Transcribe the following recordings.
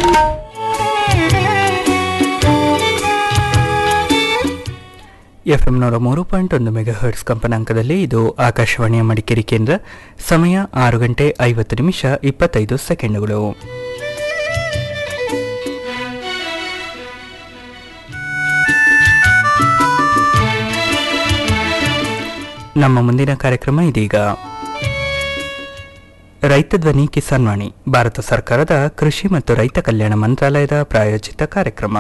FM ನೂರ ಮೂರು point ಒಂದು ಮೆಗಾ ಹರ್ಟ್ಸ್ ಕಂಪನಾಂಕದಲ್ಲಿ ಇದು ಆಕಾಶವಾಣಿಯ ಮಡಿಕೇರಿ ಕೇಂದ್ರ ಸಮಯ ಆರು ಗಂಟೆ ಐವತ್ತು ನಿಮಿಷ ಇಪ್ಪತ್ತೈದು ಸೆಕೆಂಡುಗಳು ನಮ್ಮ ಮುಂದಿನ ಕಾರ್ಯಕ್ರಮ ಇದೀಗ ರೈತ ಧ್ವನಿ ಕಿಸಾನ್ ವಾಣಿ ಭಾರತ ಸರ್ಕಾರದ ಕೃಷಿ ಮತ್ತು ರೈತ ಕಲ್ಯಾಣ ಮಂತ್ರಾಲಯದ ಪ್ರಾಯೋಜಿತ ಕಾರ್ಯಕ್ರಮ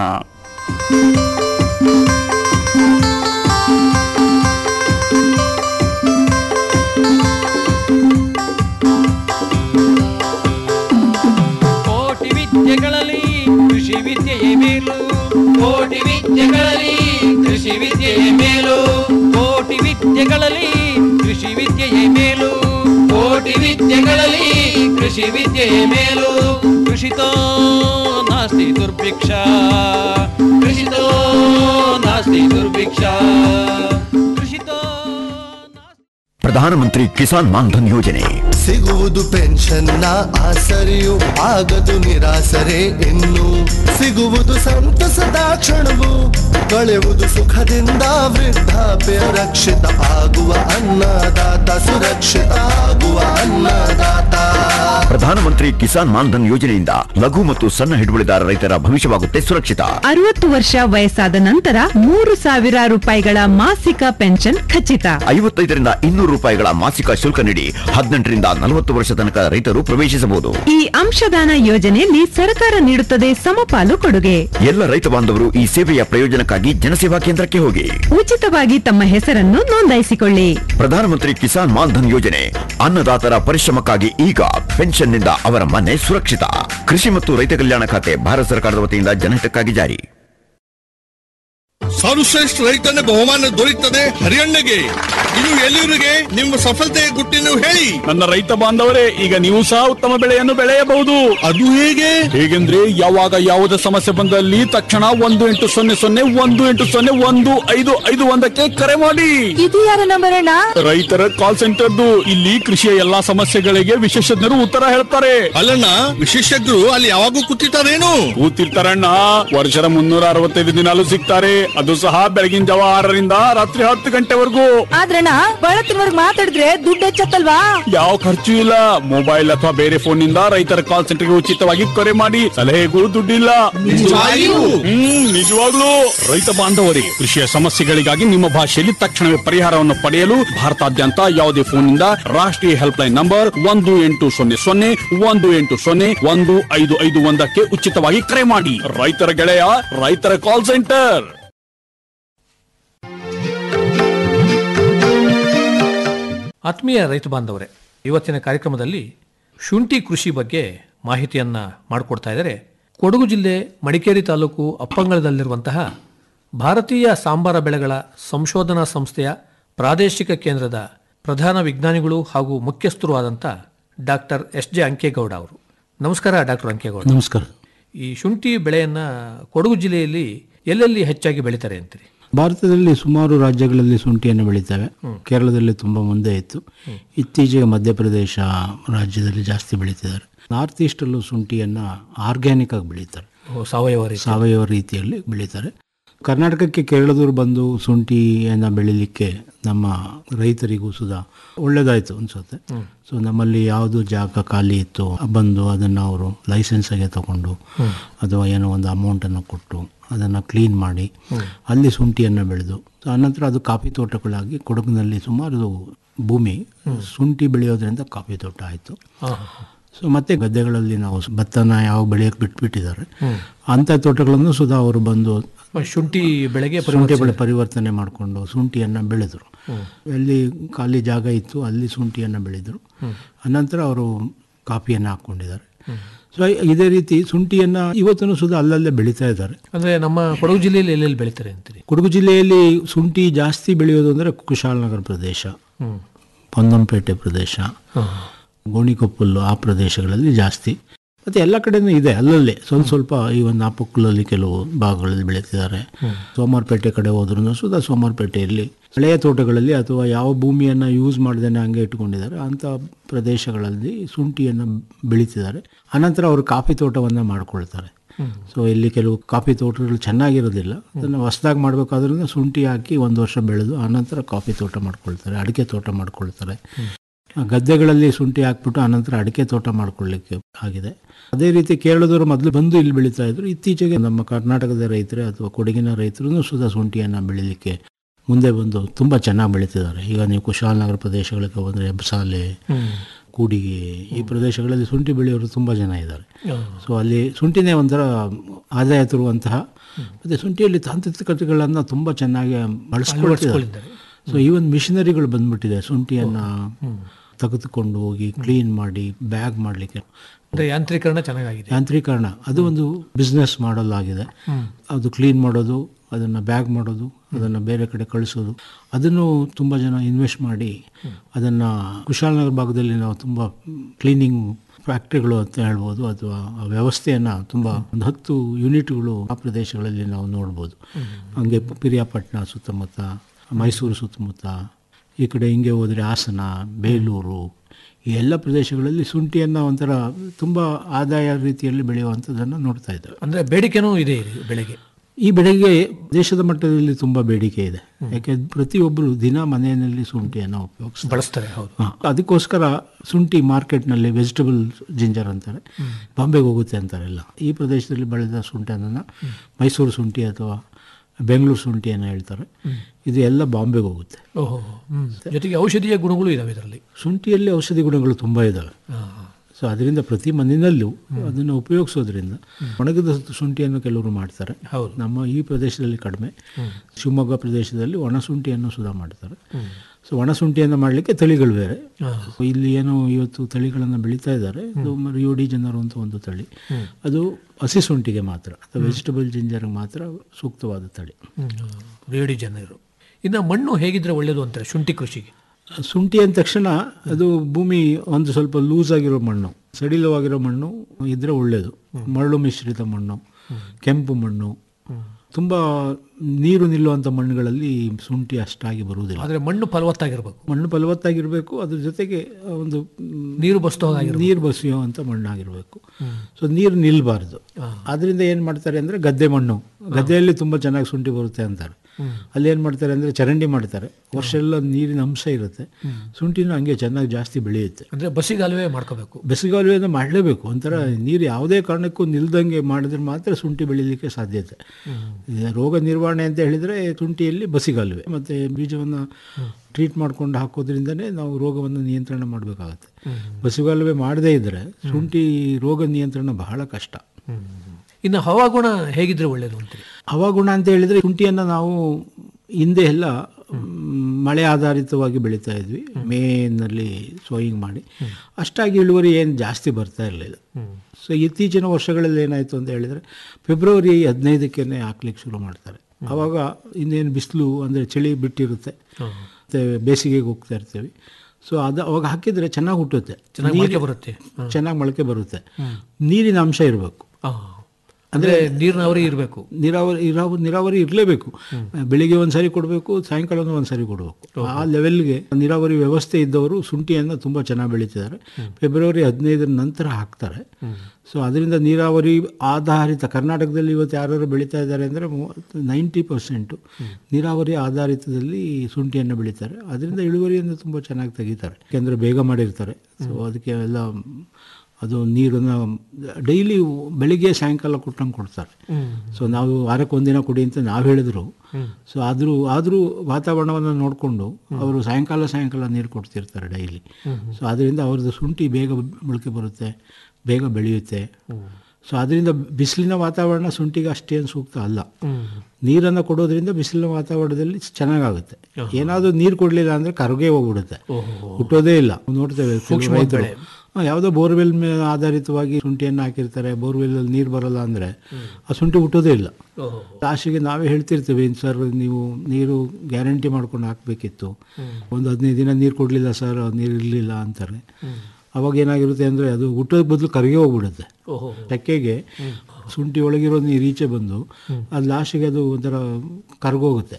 ಕೋಟಿ ವಿದ್ಯೆಗಳಲ್ಲಿ ಕೃಷಿ ವಿದ್ಯೆಯೇ ಮೇಲು ಕೋಟಿ ವಿದ್ಯೆಗಳಲ್ಲಿ ಕೃಷಿ ವಿದ್ಯೆಯ ಮೇಲು ಕೋಟಿ ವಿದ್ಯೆಗಳಲ್ಲಿ ಕೃಷಿ ವಿದ್ಯೆಯೇ ಮೇಲು ಕೋಟಿ ವಿದ್ಯೆಗಳಲ್ಲಿ ಕೃಷಿ ವಿದ್ಯೆಯ ಮೇಲು ಕೃಷಿತೋ ನಾಸ್ತಿ ದುರ್ಭಿಕ್ಷ ಕೃಷಿತೋ ನಾಸ್ತಿ ದುರ್ಭಿಕ್ಷ ಕೃಷಿತೋ ನಾಸ್ತಿ ಪ್ರಧಾನಮಂತ್ರಿ ಕಿಸಾನ್ ಮಾನ್ಧನ್ ಯೋಜನೆ ಸಿಗುವುದು ಪೆನ್ಷನ್ನ ಆಸರೆಯು ಆಗದು ನಿರಾಸರೆ ಇನ್ನು ಸಿಗುವುದು ಸಂತಸದ ಕ್ಷಣವು ಕಳೆಯುವುದು ಸುಖದಿಂದ ವೃದ್ಧಾಪ್ಯ ರಕ್ಷಿತ ಆಗುವ ಅನ್ನದಾತ ಸುರಕ್ಷಿತ ಆಗುವ ಅನ್ನದಾತ ಪ್ರಧಾನಮಂತ್ರಿ ಕಿಸಾನ್ ಮಾನ್ಧನ್ ಯೋಜನೆಯಿಂದ ಲಘು ಮತ್ತು ಸಣ್ಣ ಹಿಡುವಳಿದಾರ ರೈತರ ಭವಿಷ್ಯವಾಗುತ್ತೆ ಸುರಕ್ಷಿತ ಅರವತ್ತು ವರ್ಷ ವಯಸ್ಸಾದ ನಂತರ ಮೂರು ಸಾವಿರ ರೂಪಾಯಿಗಳ ಮಾಸಿಕ ಪೆನ್ಷನ್ ಖಚಿತ ಐವತ್ತೈದರಿಂದ ಇನ್ನೂರು ರೂಪಾಯಿಗಳ ಮಾಸಿಕ ಶುಲ್ಕ ನೀಡಿ ಹದಿನೆಂಟರಿಂದ ನಲವತ್ತು ವರ್ಷ ತನಕ ರೈತರು ಪ್ರವೇಶಿಸಬಹುದು ಈ ಅಂಶದಾನ ಯೋಜನೆಯಲ್ಲಿ ಸರ್ಕಾರ ನೀಡುತ್ತದೆ ಸಮಪಾಲು ಕೊಡುಗೆ ಎಲ್ಲ ರೈತ ಬಾಂಧವರು ಈ ಸೇವೆಯ ಪ್ರಯೋಜನಕ್ಕಾಗಿ ಜನಸೇವಾ ಕೇಂದ್ರಕ್ಕೆ ಹೋಗಿ ಉಚಿತವಾಗಿ ತಮ್ಮ ಹೆಸರನ್ನು ನೋಂದಾಯಿಸಿಕೊಳ್ಳಿ ಪ್ರಧಾನಮಂತ್ರಿ ಕಿಸಾನ್ ಮಾನ್ಧನ್ ಯೋಜನೆ ಅನ್ನದಾತರ ಪರಿಶ್ರಮಕ್ಕಾಗಿ ಈಗ ಪೆನ್ಷನ್ನಿಂದ ಅವರ ಮನೆ ಸುರಕ್ಷಿತ ಕೃಷಿ ಮತ್ತು ರೈತ ಕಲ್ಯಾಣ ಖಾತೆ ಭಾರತ ಸರ್ಕಾರದ ವತಿಯಿಂದ ಜನಹಿತಕ್ಕಾಗಿ ಜಾರಿ ಸರ್ವಶ್ರೇಷ್ಠ ರೈತನ ಬಹುಮಾನ ದೊರೆಯುತ್ತದೆ ಹರಿಯಣ್ಣಗೆ ಇದು ಎಲ್ಲಿವರಿಗೆ ನಿಮ್ಮ ಸಫಲತೆಯ ಗುಟ್ಟಿನ ಹೇಳಿ ನನ್ನ ರೈತ ಬಾಂಧವರೇ ಈಗ ನೀವು ಸಹ ಉತ್ತಮ ಬೆಳೆಯನ್ನು ಬೆಳೆಯಬಹುದು ಅದು ಹೇಗೆ ಹೇಗೆಂದ್ರೆ ಯಾವಾಗ ಯಾವುದೇ ಸಮಸ್ಯೆ ಬಂದಲ್ಲಿ ತಕ್ಷಣ ಒಂದು ಎಂಟು ಸೊನ್ನೆ ಸೊನ್ನೆ ಒಂದು ಎಂಟು ಸೊನ್ನೆ ಒಂದು ಐದು ಐದು ಒಂದಕ್ಕೆ ಕರೆ ಮಾಡಿ ಇದು ಯಾರ ನಂಬರ್ ಅಣ್ಣ ರೈತರ ಕಾಲ್ ಸೆಂಟರ್ದು ಇಲ್ಲಿ ಕೃಷಿಯ ಎಲ್ಲಾ ಸಮಸ್ಯೆಗಳಿಗೆ ವಿಶೇಷಜ್ಞರು ಉತ್ತರ ಹೇಳ್ತಾರೆ ಅಲ್ಲಣ್ಣ ವಿಶೇಷಜ್ಞರು ಅಲ್ಲಿ ಯಾವಾಗೂ ಕೂತಿರ್ತಾರೇನು ಕೂತಿರ್ತಾರಣ್ಣ ವರ್ಷದ ಮುನ್ನೂರ ಅರವತ್ತೈದು ದಿನಾಲು ಸಿಗ್ತಾರೆ ಅದು ಸಹ ಬೆಳಗಿನ ಜಾವ ಆರರಿಂದ ರಾತ್ರಿ ಹತ್ತು ಗಂಟೆವರೆಗೂ ಆದ್ರಣ್ಣ ಬಳತ್ತಿನವರ್ಗ್ ಮಾತಾಡಿದ್ರೆ ದುಡ್ಡು ಹೆಚ್ಚತ್ತಲ್ವಾ ಯಾವ ಖರ್ಚು ಇಲ್ಲ ಮೊಬೈಲ್ ಅಥವಾ ಬೇರೆ ಫೋನ್ ನಿಂದ ರೈತರ ಕಾಲ್ ಸೆಂಟರ್ಗೆ ಉಚಿತವಾಗಿ ಕರೆ ಮಾಡಿ ಸಲಹೆಗೂ ದುಡ್ಡಿಲ್ಲ ನಿಜವಾಗಿಯೂ? ಹ್ಮ್ ನಿಜವಾಗ್ಲೂ ರೈತ ಬಾಂಧವರೇ ಕೃಷಿಯ ಸಮಸ್ಯೆಗಳಿಗಾಗಿ ನಿಮ್ಮ ಭಾಷೆಯಲ್ಲಿ ತಕ್ಷಣವೇ ಪರಿಹಾರವನ್ನು ಪಡೆಯಲು ಭಾರತಾದ್ಯಂತ ಯಾವುದೇ ಫೋನ್ನಿಂದ ರಾಷ್ಟ್ರೀಯ ಹೆಲ್ಪ್ ಲೈನ್ ನಂಬರ್ ಒಂದು ಎಂಟು ಸೊನ್ನೆ ಸೊನ್ನೆ ಒಂದು ಎಂಟು ಸೊನ್ನೆ ಒಂದು ಐದು ಐದು ಒಂದಕ್ಕೆ ಉಚಿತವಾಗಿ ಕರೆ ಮಾಡಿ ರೈತರ ಗೆಳೆಯ ರೈತರ ಕಾಲ್ ಸೆಂಟರ್ ಆತ್ಮೀಯ ರೈತ ಬಾಂಧವರೇ ಇವತ್ತಿನ ಕಾರ್ಯಕ್ರಮದಲ್ಲಿ ಶುಂಠಿ ಕೃಷಿ ಬಗ್ಗೆ ಮಾಹಿತಿಯನ್ನ ಮಾಡಿಕೊಡ್ತಾ ಇದ್ದಾರೆ ಕೊಡಗು ಜಿಲ್ಲೆ ಮಡಿಕೇರಿ ತಾಲೂಕು ಅಪ್ಪಂಗಳದಲ್ಲಿರುವಂತಹ ಭಾರತೀಯ ಸಾಂಬಾರ ಬೆಳೆಗಳ ಸಂಶೋಧನಾ ಸಂಸ್ಥೆಯ ಪ್ರಾದೇಶಿಕ ಕೇಂದ್ರದ ಪ್ರಧಾನ ವಿಜ್ಞಾನಿಗಳು ಹಾಗೂ ಮುಖ್ಯಸ್ಥರು ಆದಂಥ ಡಾಕ್ಟರ್ ಎಸ್ ಜೆ ಅಂಕೇಗೌಡ ಅವರು ನಮಸ್ಕಾರ ಡಾಕ್ಟರ್ ಅಂಕೇಗೌಡ ನಮಸ್ಕಾರ ಈ ಶುಂಠಿ ಬೆಳೆಯನ್ನ ಕೊಡಗು ಜಿಲ್ಲೆಯಲ್ಲಿ ಎಲ್ಲೆಲ್ಲಿ ಹೆಚ್ಚಾಗಿ ಬೆಳೀತಾರೆ ಅಂತೀರಿ ಭಾರತದಲ್ಲಿ ಸುಮಾರು ರಾಜ್ಯಗಳಲ್ಲಿ ಶುಂಠಿಯನ್ನು ಬೆಳೀತೇವೆ ಕೇರಳದಲ್ಲಿ ತುಂಬ ಮುಂದೆ ಇತ್ತು ಇತ್ತೀಚೆಗೆ ಮಧ್ಯಪ್ರದೇಶ ರಾಜ್ಯದಲ್ಲಿ ಜಾಸ್ತಿ ಬೆಳೀತಿದ್ದಾರೆ ನಾರ್ತ್ ಈಸ್ಟಲ್ಲೂ ಶುಂಠಿಯನ್ನು ಆರ್ಗ್ಯಾನಿಕ್ ಆಗಿ ಬೆಳೀತಾರೆ ಓ, ಸಾವಯವ ರೀತಿ ಸಾವಯವ ರೀತಿಯಲ್ಲಿ ಬೆಳೀತಾರೆ ಕರ್ನಾಟಕಕ್ಕೆ ಕೇರಳದವರು ಬಂದು ಶುಂಠಿಯನ್ನು ಬೆಳಿಲಿಕ್ಕೆ ನಮ್ಮ ರೈತರಿಗೂ ಸುಧಾ ಒಳ್ಳೇದಾಯಿತು ಅನ್ಸುತ್ತೆ ಸೊ ನಮ್ಮಲ್ಲಿ ಯಾವುದು ಜಾಗ ಖಾಲಿ ಇತ್ತು ಬಂದು ಅದನ್ನು ಅವರು ಲೈಸೆನ್ಸಾಗೆ ತಗೊಂಡು ಅಥವಾ ಏನೋ ಒಂದು ಅಮೌಂಟನ್ನು ಕೊಟ್ಟು ಅದನ್ನು ಕ್ಲೀನ್ ಮಾಡಿ ಅಲ್ಲಿ ಶುಂಠಿಯನ್ನು ಬೆಳೆದು ಆನಂತರ ಅದು ಕಾಫಿ ತೋಟಗಳಾಗಿ ಕೊಡಗಿನಲ್ಲಿ ಸುಮಾರು ಭೂಮಿ ಶುಂಠಿ ಬೆಳೆಯೋದ್ರಿಂದ ಕಾಫಿ ತೋಟ ಆಯಿತು ಸೊ ಮತ್ತೆ ಗದ್ದೆಗಳಲ್ಲಿ ನಾವು ಭತ್ತನ ಯಾವ ಬೆಳೆಯಕ್ಕೆ ಬಿಟ್ಬಿಟ್ಟಿದ್ದಾರೆ ಅಂಥ ತೋಟಗಳನ್ನು ಸುಧಾ ಅವರು ಬಂದು ಶುಂಠಿ ಬೆಳೆಗೆ ಶುಂಠಿ ಬೆಳೆ ಪರಿವರ್ತನೆ ಮಾಡಿಕೊಂಡು ಶುಂಠಿಯನ್ನು ಬೆಳೆದರು ಎಲ್ಲಿ ಖಾಲಿ ಜಾಗ ಇತ್ತು ಅಲ್ಲಿ ಶುಂಠಿಯನ್ನು ಬೆಳೆದರು ಅನಂತರ ಅವರು ಕಾಫಿಯನ್ನು ಹಾಕ್ಕೊಂಡಿದ್ದಾರೆ ಸೊ ಇದೇ ರೀತಿ ಶುಂಠಿಯನ್ನು ಇವತ್ತೂ ಸುಧಾ ಅಲ್ಲಲ್ಲೇ ಬೆಳೀತಾ ಇದ್ದಾರೆ ಅಂದ್ರೆ ನಮ್ಮ ಕೊಡಗು ಜಿಲ್ಲೆಯಲ್ಲಿ ಎಲ್ಲೆಲ್ಲಿ ಬೆಳೀತಾರೆ ಅಂತೀರಿ ಕೊಡಗು ಜಿಲ್ಲೆಯಲ್ಲಿ ಶುಂಠಿ ಜಾಸ್ತಿ ಬೆಳೆಯೋದು ಅಂದರೆ ಕುಶಾಲನಗರ ಪ್ರದೇಶ ಪೊನ್ನಂಪೇಟೆ ಪ್ರದೇಶ ಗೋಣಿಕೊಪ್ಪಲು ಆ ಪ್ರದೇಶಗಳಲ್ಲಿ ಜಾಸ್ತಿ ಮತ್ತು ಎಲ್ಲ ಕಡೆನೂ ಇದೆ ಅಲ್ಲಲ್ಲೇ ಸ್ವಲ್ಪ ಸ್ವಲ್ಪ ಈ ಒಂದು ನಾಪಕ್ಕಲಲ್ಲಿ ಕೆಲವು ಭಾಗಗಳಲ್ಲಿ ಬೆಳೀತಿದ್ದಾರೆ ಸೋಮಾರ್ಪೇಟೆ ಕಡೆ ಹೋದ್ರೂ ಸುಧಾ ಸೋಮಾರ್ಪೇಟೆಯಲ್ಲಿ ಹಳೆಯ ತೋಟಗಳಲ್ಲಿ ಅಥವಾ ಯಾವ ಭೂಮಿಯನ್ನು ಯೂಸ್ ಮಾಡ್ದೇನೆ ಹಂಗೆ ಇಟ್ಕೊಂಡಿದ್ದಾರೆ ಅಂಥ ಪ್ರದೇಶಗಳಲ್ಲಿ ಶುಂಠಿಯನ್ನು ಬೆಳೀತಿದ್ದಾರೆ ಅನಂತರ ಅವರು ಕಾಫಿ ತೋಟವನ್ನು ಮಾಡ್ಕೊಳ್ತಾರೆ ಸೊ ಇಲ್ಲಿ ಕೆಲವು ಕಾಫಿ ತೋಟಗಳು ಚೆನ್ನಾಗಿರೋದಿಲ್ಲ ಅದನ್ನು ಹೊಸದಾಗಿ ಮಾಡಬೇಕಾದ್ರೂ ಶುಂಠಿ ಹಾಕಿ ಒಂದು ವರ್ಷ ಬೆಳೆದು ಆನಂತರ ಕಾಫಿ ತೋಟ ಮಾಡ್ಕೊಳ್ತಾರೆ ಅಡಿಕೆ ತೋಟ ಮಾಡ್ಕೊಳ್ತಾರೆ ಆ ಗದ್ದೆಗಳಲ್ಲಿ ಶುಂಠಿ ಹಾಕ್ಬಿಟ್ಟು ಆನಂತರ ಅಡಿಕೆ ತೋಟ ಮಾಡ್ಕೊಳ್ಳಿಕ್ಕೆ ಆಗಿದೆ ಅದೇ ರೀತಿ ಕೇರಳದವರು ಮೊದಲು ಬಂದು ಇಲ್ಲಿ ಬೆಳೀತಾ ಇದ್ರು ಇತ್ತೀಚೆಗೆ ನಮ್ಮ ಕರ್ನಾಟಕದ ರೈತರೇ ಅಥವಾ ಕೊಡಗಿನ ರೈತರು ಸುಧಾ ಶುಂಠಿಯನ್ನು ಬೆಳೀಲಿಕ್ಕೆ ಮುಂದೆ ಬಂದು ತುಂಬ ಚೆನ್ನಾಗಿ ಬೆಳೀತಿದ್ದಾರೆ ಈಗ ನೀವು ಕುಶಾಲನಗರ ಪ್ರದೇಶಗಳಿಗೆ ಹೋದರೆ ಹೆಬ್ಸಾಲೆ ಕೂಡಿಗೆ ಈ ಪ್ರದೇಶಗಳಲ್ಲಿ ಶುಂಠಿ ಬೆಳೆಯೋರು ತುಂಬ ಜನ ಇದ್ದಾರೆ ಸೊ ಅಲ್ಲಿ ಶುಂಠಿನೇ ಒಂಥರ ಆದಾಯ ತರುವಂತಹ ಮತ್ತು ಶುಂಠಿಯಲ್ಲಿ ತಾಂತ್ರಿಕತೆಗಳನ್ನು ತುಂಬ ಚೆನ್ನಾಗಿ ಬಳಸ್ಕೊಳ್ತಿದ್ದಾರೆ ಸೊ ಈವನ್ ಮಿಷನರಿಗಳು ಬಂದ್ಬಿಟ್ಟಿದೆ ಶುಂಠಿಯನ್ನು ತೆಗೆದುಕೊಂಡು ಹೋಗಿ ಕ್ಲೀನ್ ಮಾಡಿ ಬ್ಯಾಗ್ ಮಾಡಲಿಕ್ಕೆ ಅಂದ್ರೆ ಯಾಂತ್ರೀಕರಣ ಚೆನ್ನಾಗಿದೆ ಯಾಂತ್ರೀಕರಣ ಅದು ಒಂದು ಬಿಸ್ನೆಸ್ ಮಾಡಲ್ ಆಗಿದೆ ಅದು ಕ್ಲೀನ್ ಮಾಡೋದು ಅದನ್ನು ಬ್ಯಾಗ್ ಮಾಡೋದು ಅದನ್ನು ಬೇರೆ ಕಡೆ ಕಳಿಸೋದು ಅದನ್ನು ತುಂಬ ಜನ ಇನ್ವೆಸ್ಟ್ ಮಾಡಿ ಅದನ್ನು ಕುಶಾಲನಗರ ಭಾಗದಲ್ಲಿ ನಾವು ತುಂಬ ಕ್ಲೀನಿಂಗ್ ಫ್ಯಾಕ್ಟ್ರಿಗಳು ಅಂತ ಹೇಳ್ಬೋದು ಅಥವಾ ಆ ವ್ಯವಸ್ಥೆಯನ್ನು ತುಂಬ ಒಂದು ಹತ್ತು ಯೂನಿಟ್ಗಳು ಆ ಪ್ರದೇಶಗಳಲ್ಲಿ ನಾವು ನೋಡ್ಬೋದು ಹಂಗೆ ಪಿರಿಯಾಪಟ್ಟಣ ಸುತ್ತಮುತ್ತ ಮೈಸೂರು ಸುತ್ತಮುತ್ತ ಈ ಕಡೆ ಹಿಂಗೆ ಹೋದರೆ ಹಾಸನ ಬೇಲೂರು ಈ ಎಲ್ಲ ಪ್ರದೇಶಗಳಲ್ಲಿ ಶುಂಠಿಯನ್ನು ಒಂಥರ ತುಂಬ ಆದಾಯ ರೀತಿಯಲ್ಲಿ ಬೆಳೆಯುವಂಥದ್ದನ್ನು ನೋಡ್ತಾ ಇದ್ದೇವೆ ಅಂದ್ರೆ ಬೇಡಿಕೆನೂ ಇದೆ ಇಲ್ಲಿ ಬೆಳೆಗೆ ಈ ಬೆಳೆಗೆ ದೇಶದ ಮಟ್ಟದಲ್ಲಿ ತುಂಬ ಬೇಡಿಕೆ ಇದೆ ಯಾಕೆ ಪ್ರತಿಯೊಬ್ಬರು ದಿನ ಮನೆಯಲ್ಲಿ ಶುಂಠಿಯನ್ನು ಉಪಯೋಗಿಸ್ತಾರೆ ಬಳಸ್ತಾರೆ ಹೌದು ಹಾ, ಅದಕ್ಕೋಸ್ಕರ ಶುಂಠಿ ಮಾರ್ಕೆಟ್ನಲ್ಲಿ ವೆಜಿಟಬಲ್ ಜಿಂಜರ್ ಅಂತಾರೆ ಬಾಂಬೆಗೆ ಹೋಗುತ್ತೆ ಅಂತಾರೆಲ್ಲ ಈ ಪ್ರದೇಶದಲ್ಲಿ ಬೆಳೆದ ಶುಂಠಿಯನ್ನು ಮೈಸೂರು ಶುಂಠಿ ಅಥವಾ ಬೆಂಗಳೂರು ಶುಂಠಿ ಅನ್ನೋ ಹೇಳ್ತಾರೆ ಇದು ಎಲ್ಲ ಬಾಂಬೆಗೆ ಹೋಗುತ್ತೆ ಓಹೋ ಹ್ಮ್. ಜೊತೆಗೆ ಔಷಧೀಯ ಗುಣಗಳು ಇದಾವೆ ಇದರಲ್ಲಿ ಶುಂಠಿಯಲ್ಲಿ ಔಷಧಿ ಗುಣಗಳು ತುಂಬ ಇದ್ದಾವೆ ಸೊ ಅದರಿಂದ ಪ್ರತಿ ಮನೆಯಲ್ಲೂ ಅದನ್ನು ಉಪಯೋಗಿಸೋದ್ರಿಂದ ಒಣಗಿದ ಶುಂಠಿಯನ್ನು ಕೆಲವರು ಮಾಡ್ತಾರೆ ಹೌದು. ನಮ್ಮ ಈ ಪ್ರದೇಶದಲ್ಲಿ ಕಡಿಮೆ ಶಿವಮೊಗ್ಗ ಪ್ರದೇಶದಲ್ಲಿ ಒಣ ಶುಂಠಿಯನ್ನು ಸುಧಾ ಮಾಡ್ತಾರೆ ಸೊ ಒಣ ಶುಂಠಿಯನ್ನು ಮಾಡಲಿಕ್ಕೆ ತಳಿಗಳು ಬೇರೆ ಸೊ ಇಲ್ಲಿ ಏನೋ ಇವತ್ತು ತಳಿಗಳನ್ನು ಬೆಳೀತಾ ಇದ್ದಾರೆ ಅದು ರಿಯೋ ಡಿ ಜನರು ಅಂತ ಒಂದು ತಳಿ ಅದು ಹಸಿ ಶುಂಠಿಗೆ ಮಾತ್ರ ಅಥವಾ ವೆಜಿಟಬಲ್ ಜಿಂಜರ್ಗೆ ಮಾತ್ರ ಸೂಕ್ತವಾದ ತಳಿ ರೇಡಿ ಜನರು ಇನ್ನು ಮಣ್ಣು ಹೇಗಿದ್ರೆ ಒಳ್ಳೇದು ಅಂತಾರೆ ಶುಂಠಿ ಕೃಷಿಗೆ ಶುಂಠಿ ಅಂದ ತಕ್ಷಣ ಅದು ಭೂಮಿ ಒಂದು ಸ್ವಲ್ಪ ಲೂಸ್ ಆಗಿರೋ ಮಣ್ಣು ಸಡಿಲವಾಗಿರೋ ಮಣ್ಣು ಇದ್ರೆ ಒಳ್ಳೆಯದು ಮರಳು ಮಿಶ್ರಿತ ಮಣ್ಣು ಕೆಂಪು ಮಣ್ಣು ತುಂಬ ನೀರು ನಿಲ್ಲುವಂಥ ಮಣ್ಣುಗಳಲ್ಲಿ ಶುಂಠಿ ಅಷ್ಟಾಗಿ ಬರುವುದಿಲ್ಲ ಆದ್ರೆ ಮಣ್ಣು ಫಲವತ್ತಾಗಿರ್ಬೇಕು ಮಣ್ಣು ಫಲವತ್ತಾಗಿರಬೇಕು ಅದ್ರ ಜೊತೆಗೆ ಒಂದು ಮ್, ನೀರು ಬಸ್ತೋ ಹಾಗಿರ್ಬೇಕು ನೀರು ಬಸಿಯುವಂಥ ಮಣ್ಣಾಗಿರಬೇಕು ಸೊ ನೀರು ನಿಲ್ಬಾರ್ದು ಅದರಿಂದ ಏನು ಮಾಡ್ತಾರೆ ಅಂದರೆ ಗದ್ದೆ ಮಣ್ಣು ಗದ್ದೆಯಲ್ಲಿ ತುಂಬ ಚೆನ್ನಾಗಿ ಶುಂಠಿ ಬರುತ್ತೆ ಅಂತಾರೆ ಅಲ್ಲಿ ಏನು ಮಾಡ್ತಾರೆ ಅಂದರೆ ಚರಂಡಿ ಮಾಡ್ತಾರೆ ವರ್ಷ ಎಲ್ಲ ನೀರಿನ ಅಂಶ ಇರುತ್ತೆ ಶುಂಠಿನೂ ಹಂಗೆ ಚೆನ್ನಾಗಿ ಜಾಸ್ತಿ ಬೆಳೆಯುತ್ತೆ ಅಂದ್ರೆ ಬಸಿಗಾಲುವೆ ಮಾಡ್ಕೋಬೇಕು ಬೆಸುಗಾಲುವೆಯನ್ನು ಮಾಡಲೇಬೇಕು ಒಂಥರ ನೀರು ಯಾವುದೇ ಕಾರಣಕ್ಕೂ ನಿಲ್ದಂಗೆ ಮಾಡಿದ್ರೆ ಮಾತ್ರ ಶುಂಠಿ ಬೆಳೀಲಿಕ್ಕೆ ಸಾಧ್ಯತೆ ಈಗ ರೋಗ ನಿರ್ವಹಣೆ ಅಂತ ಹೇಳಿದರೆ ಶುಂಠಿಯಲ್ಲಿ ಬಸಿಗಾಲುವೆ ಮತ್ತು ಬೀಜವನ್ನು ಟ್ರೀಟ್ ಮಾಡ್ಕೊಂಡು ಹಾಕೋದ್ರಿಂದನೇ ನಾವು ರೋಗವನ್ನು ನಿಯಂತ್ರಣ ಮಾಡಬೇಕಾಗತ್ತೆ ಬಸಿಗಾಲುವೆ ಮಾಡದೇ ಇದ್ದರೆ ಶುಂಠಿ ರೋಗ ನಿಯಂತ್ರಣ ಬಹಳ ಕಷ್ಟ ಇನ್ನು ಹವಾಗುಣ ಹೇಗಿದ್ರೆ ಒಳ್ಳೇದು ಅಂತೀರಿ ಹವಾಗುಣ ಅಂತ ಹೇಳಿದರೆ ಶುಂಠಿಯನ್ನು ನಾವು ಹಿಂದೆ ಎಲ್ಲ ಮ್, ಮಳೆ ಆಧಾರಿತವಾಗಿ ಬೆಳೀತಾ ಇದ್ವಿ ಮೇನಲ್ಲಿ ಸೋಯಿಂಗ್ ಮಾಡಿ ಅಷ್ಟಾಗಿ ಇಳುವರಿ ಏನು ಜಾಸ್ತಿ ಬರ್ತಾ ಇರಲಿಲ್ಲ ಸೊ ಇತ್ತೀಚಿನ ವರ್ಷಗಳಲ್ಲಿ ಏನಾಯಿತು ಅಂತ ಹೇಳಿದರೆ ಫೆಬ್ರವರಿ ಹದಿನೈದಕ್ಕೇ ಹಾಕ್ಲಿಕ್ಕೆ ಶುರು ಮಾಡ್ತಾರೆ ಆವಾಗ ಇನ್ನೇನು ಬಿಸಿಲು ಅಂದರೆ ಚಳಿ ಬಿಟ್ಟಿರುತ್ತೆ ಮತ್ತು ಬೇಸಿಗೆಗೆ ಹೋಗ್ತಾ ಇರ್ತೀವಿ ಸೊ ಅದು ಅವಾಗ ಹಾಕಿದರೆ ಚೆನ್ನಾಗಿ ಹುಟ್ಟುತ್ತೆ ಚೆನ್ನಾಗಿ ಮೊಳಕೆ ಬರುತ್ತೆ ಚೆನ್ನಾಗಿ ಮೊಳಕೆ ಬರುತ್ತೆ ನೀರಿನ ಅಂಶ ಇರಬೇಕು ಆ. ಅಂದ್ರೆ ನೀರಿನವರಿ ಇರಬೇಕು ನೀರಾವರಿ ನೀರಾವ ನೀರಾವರಿ ಇರಲೇಬೇಕು ಬೆಳಿಗ್ಗೆ ಒಂದು ಸಾರಿ ಕೊಡಬೇಕು ಸಾಯಂಕಾಲನೂ ಒಂದು ಸಾರಿ ಕೊಡಬೇಕು ಆ ಲೆವೆಲ್ಗೆ ನೀರಾವರಿ ವ್ಯವಸ್ಥೆ ಇದ್ದವರು ಶುಂಠಿಯನ್ನು ತುಂಬ ಚೆನ್ನಾಗಿ ಬೆಳೀತಿದ್ದಾರೆ ಫೆಬ್ರವರಿ ಹದಿನೈದರ ನಂತರ ಹಾಕ್ತಾರೆ ಸೊ ಅದರಿಂದ ನೀರಾವರಿ ಆಧಾರಿತ ಕರ್ನಾಟಕದಲ್ಲಿ ಇವತ್ತು ಯಾರು ಬೆಳೀತಾ ಇದ್ದಾರೆ ಅಂದರೆ ನೈಂಟಿ ಪರ್ಸೆಂಟು ನೀರಾವರಿ ಆಧಾರಿತದಲ್ಲಿ ಶುಂಠಿಯನ್ನು ಬೆಳೀತಾರೆ ಅದರಿಂದ ಇಳುವರಿಯನ್ನು ತುಂಬ ಚೆನ್ನಾಗಿ ತೆಗಿತಾರೆ ಯಾಕೆಂದರೆ ಬೇಗ ಮಾಡಿರ್ತಾರೆ ಸೊ ಅದಕ್ಕೆ ಎಲ್ಲ ಅದು ನೀರನ್ನು ಡೈಲಿ ಬೆಳಿಗ್ಗೆ ಸಾಯಂಕಾಲ ಕೊಟ್ಟಂಗೆ ಕೊಡ್ತಾರೆ ಸೊ ನಾವು ವಾರಕ್ಕೆ ಒಂದಿನ ಕೊಡಿ ಅಂತ ನಾವು ಹೇಳಿದ್ರು ಸೊ ಆದರೂ ಆದರೂ ವಾತಾವರಣವನ್ನು ನೋಡಿಕೊಂಡು ಅವರು ಸಾಯಂಕಾಲ ಸಾಯಂಕಾಲ ನೀರು ಕೊಡ್ತಿರ್ತಾರೆ ಡೈಲಿ ಸೊ ಅದರಿಂದ ಅವ್ರದ್ದು ಶುಂಠಿ ಬೇಗ ಮೊಳಕೆ ಬರುತ್ತೆ ಬೇಗ ಬೆಳೆಯುತ್ತೆ ಸೊ ಅದರಿಂದ ಬಿಸಿಲಿನ ವಾತಾವರಣ ಶುಂಠಿಗೆ ಅಷ್ಟೇನು ಸೂಕ್ತ ಅಲ್ಲ ನೀರನ್ನು ಕೊಡೋದ್ರಿಂದ ಬಿಸಿಲಿನ ವಾತಾವರಣದಲ್ಲಿ ಚೆನ್ನಾಗಾಗುತ್ತೆ ಏನಾದರೂ ನೀರು ಕೊಡಲಿಲ್ಲ ಅಂದರೆ ಕರಗೆ ಹೋಗ್ಬಿಡುತ್ತೆ ಹುಟ್ಟೋದೇ ಇಲ್ಲ ನೋಡ್ತೇವೆ ಕೆಲವು ರೈತರು ಹಾ, ಯಾವುದೋ ಬೋರ್ವೆಲ್ ಮೇಲೆ ಆಧಾರಿತವಾಗಿ ಶುಂಠಿಯನ್ನು ಹಾಕಿರ್ತಾರೆ ಬೋರ್ವೆಲ್ಲಲ್ಲಿ ನೀರು ಬರಲ್ಲ ಅಂದರೆ ಆ ಶುಂಠಿ ಹುಟ್ಟೋದೇ ಇಲ್ಲ ಲಾಸ್ಟಿಗೆ ನಾವೇ ಹೇಳ್ತಿರ್ತೀವಿ ಸರ್ ನೀವು ನೀರು ಗ್ಯಾರಂಟಿ ಮಾಡ್ಕೊಂಡು ಹಾಕಬೇಕಿತ್ತು ಒಂದು ಹದಿನೈದು ದಿನ ನೀರು ಕೊಡಲಿಲ್ಲ ಸರ್ ನೀರು ಇರಲಿಲ್ಲ ಅಂತಾರೆ ಅವಾಗ ಏನಾಗಿರುತ್ತೆ ಅಂದರೆ ಅದು ಹುಟ್ಟೋದ್ ಬದಲು ಕರಗೆ ಹೋಗ್ಬಿಡುತ್ತೆ ತೆಕ್ಕೆಗೆ ಶುಂಠಿ ಒಳಗಿರೋ ನೀರು ಈಚೆ ಬಂದು ಅದು ಲಾಸ್ಟಿಗೆ ಅದು ಒಂಥರ ಕರಗೋಗುತ್ತೆ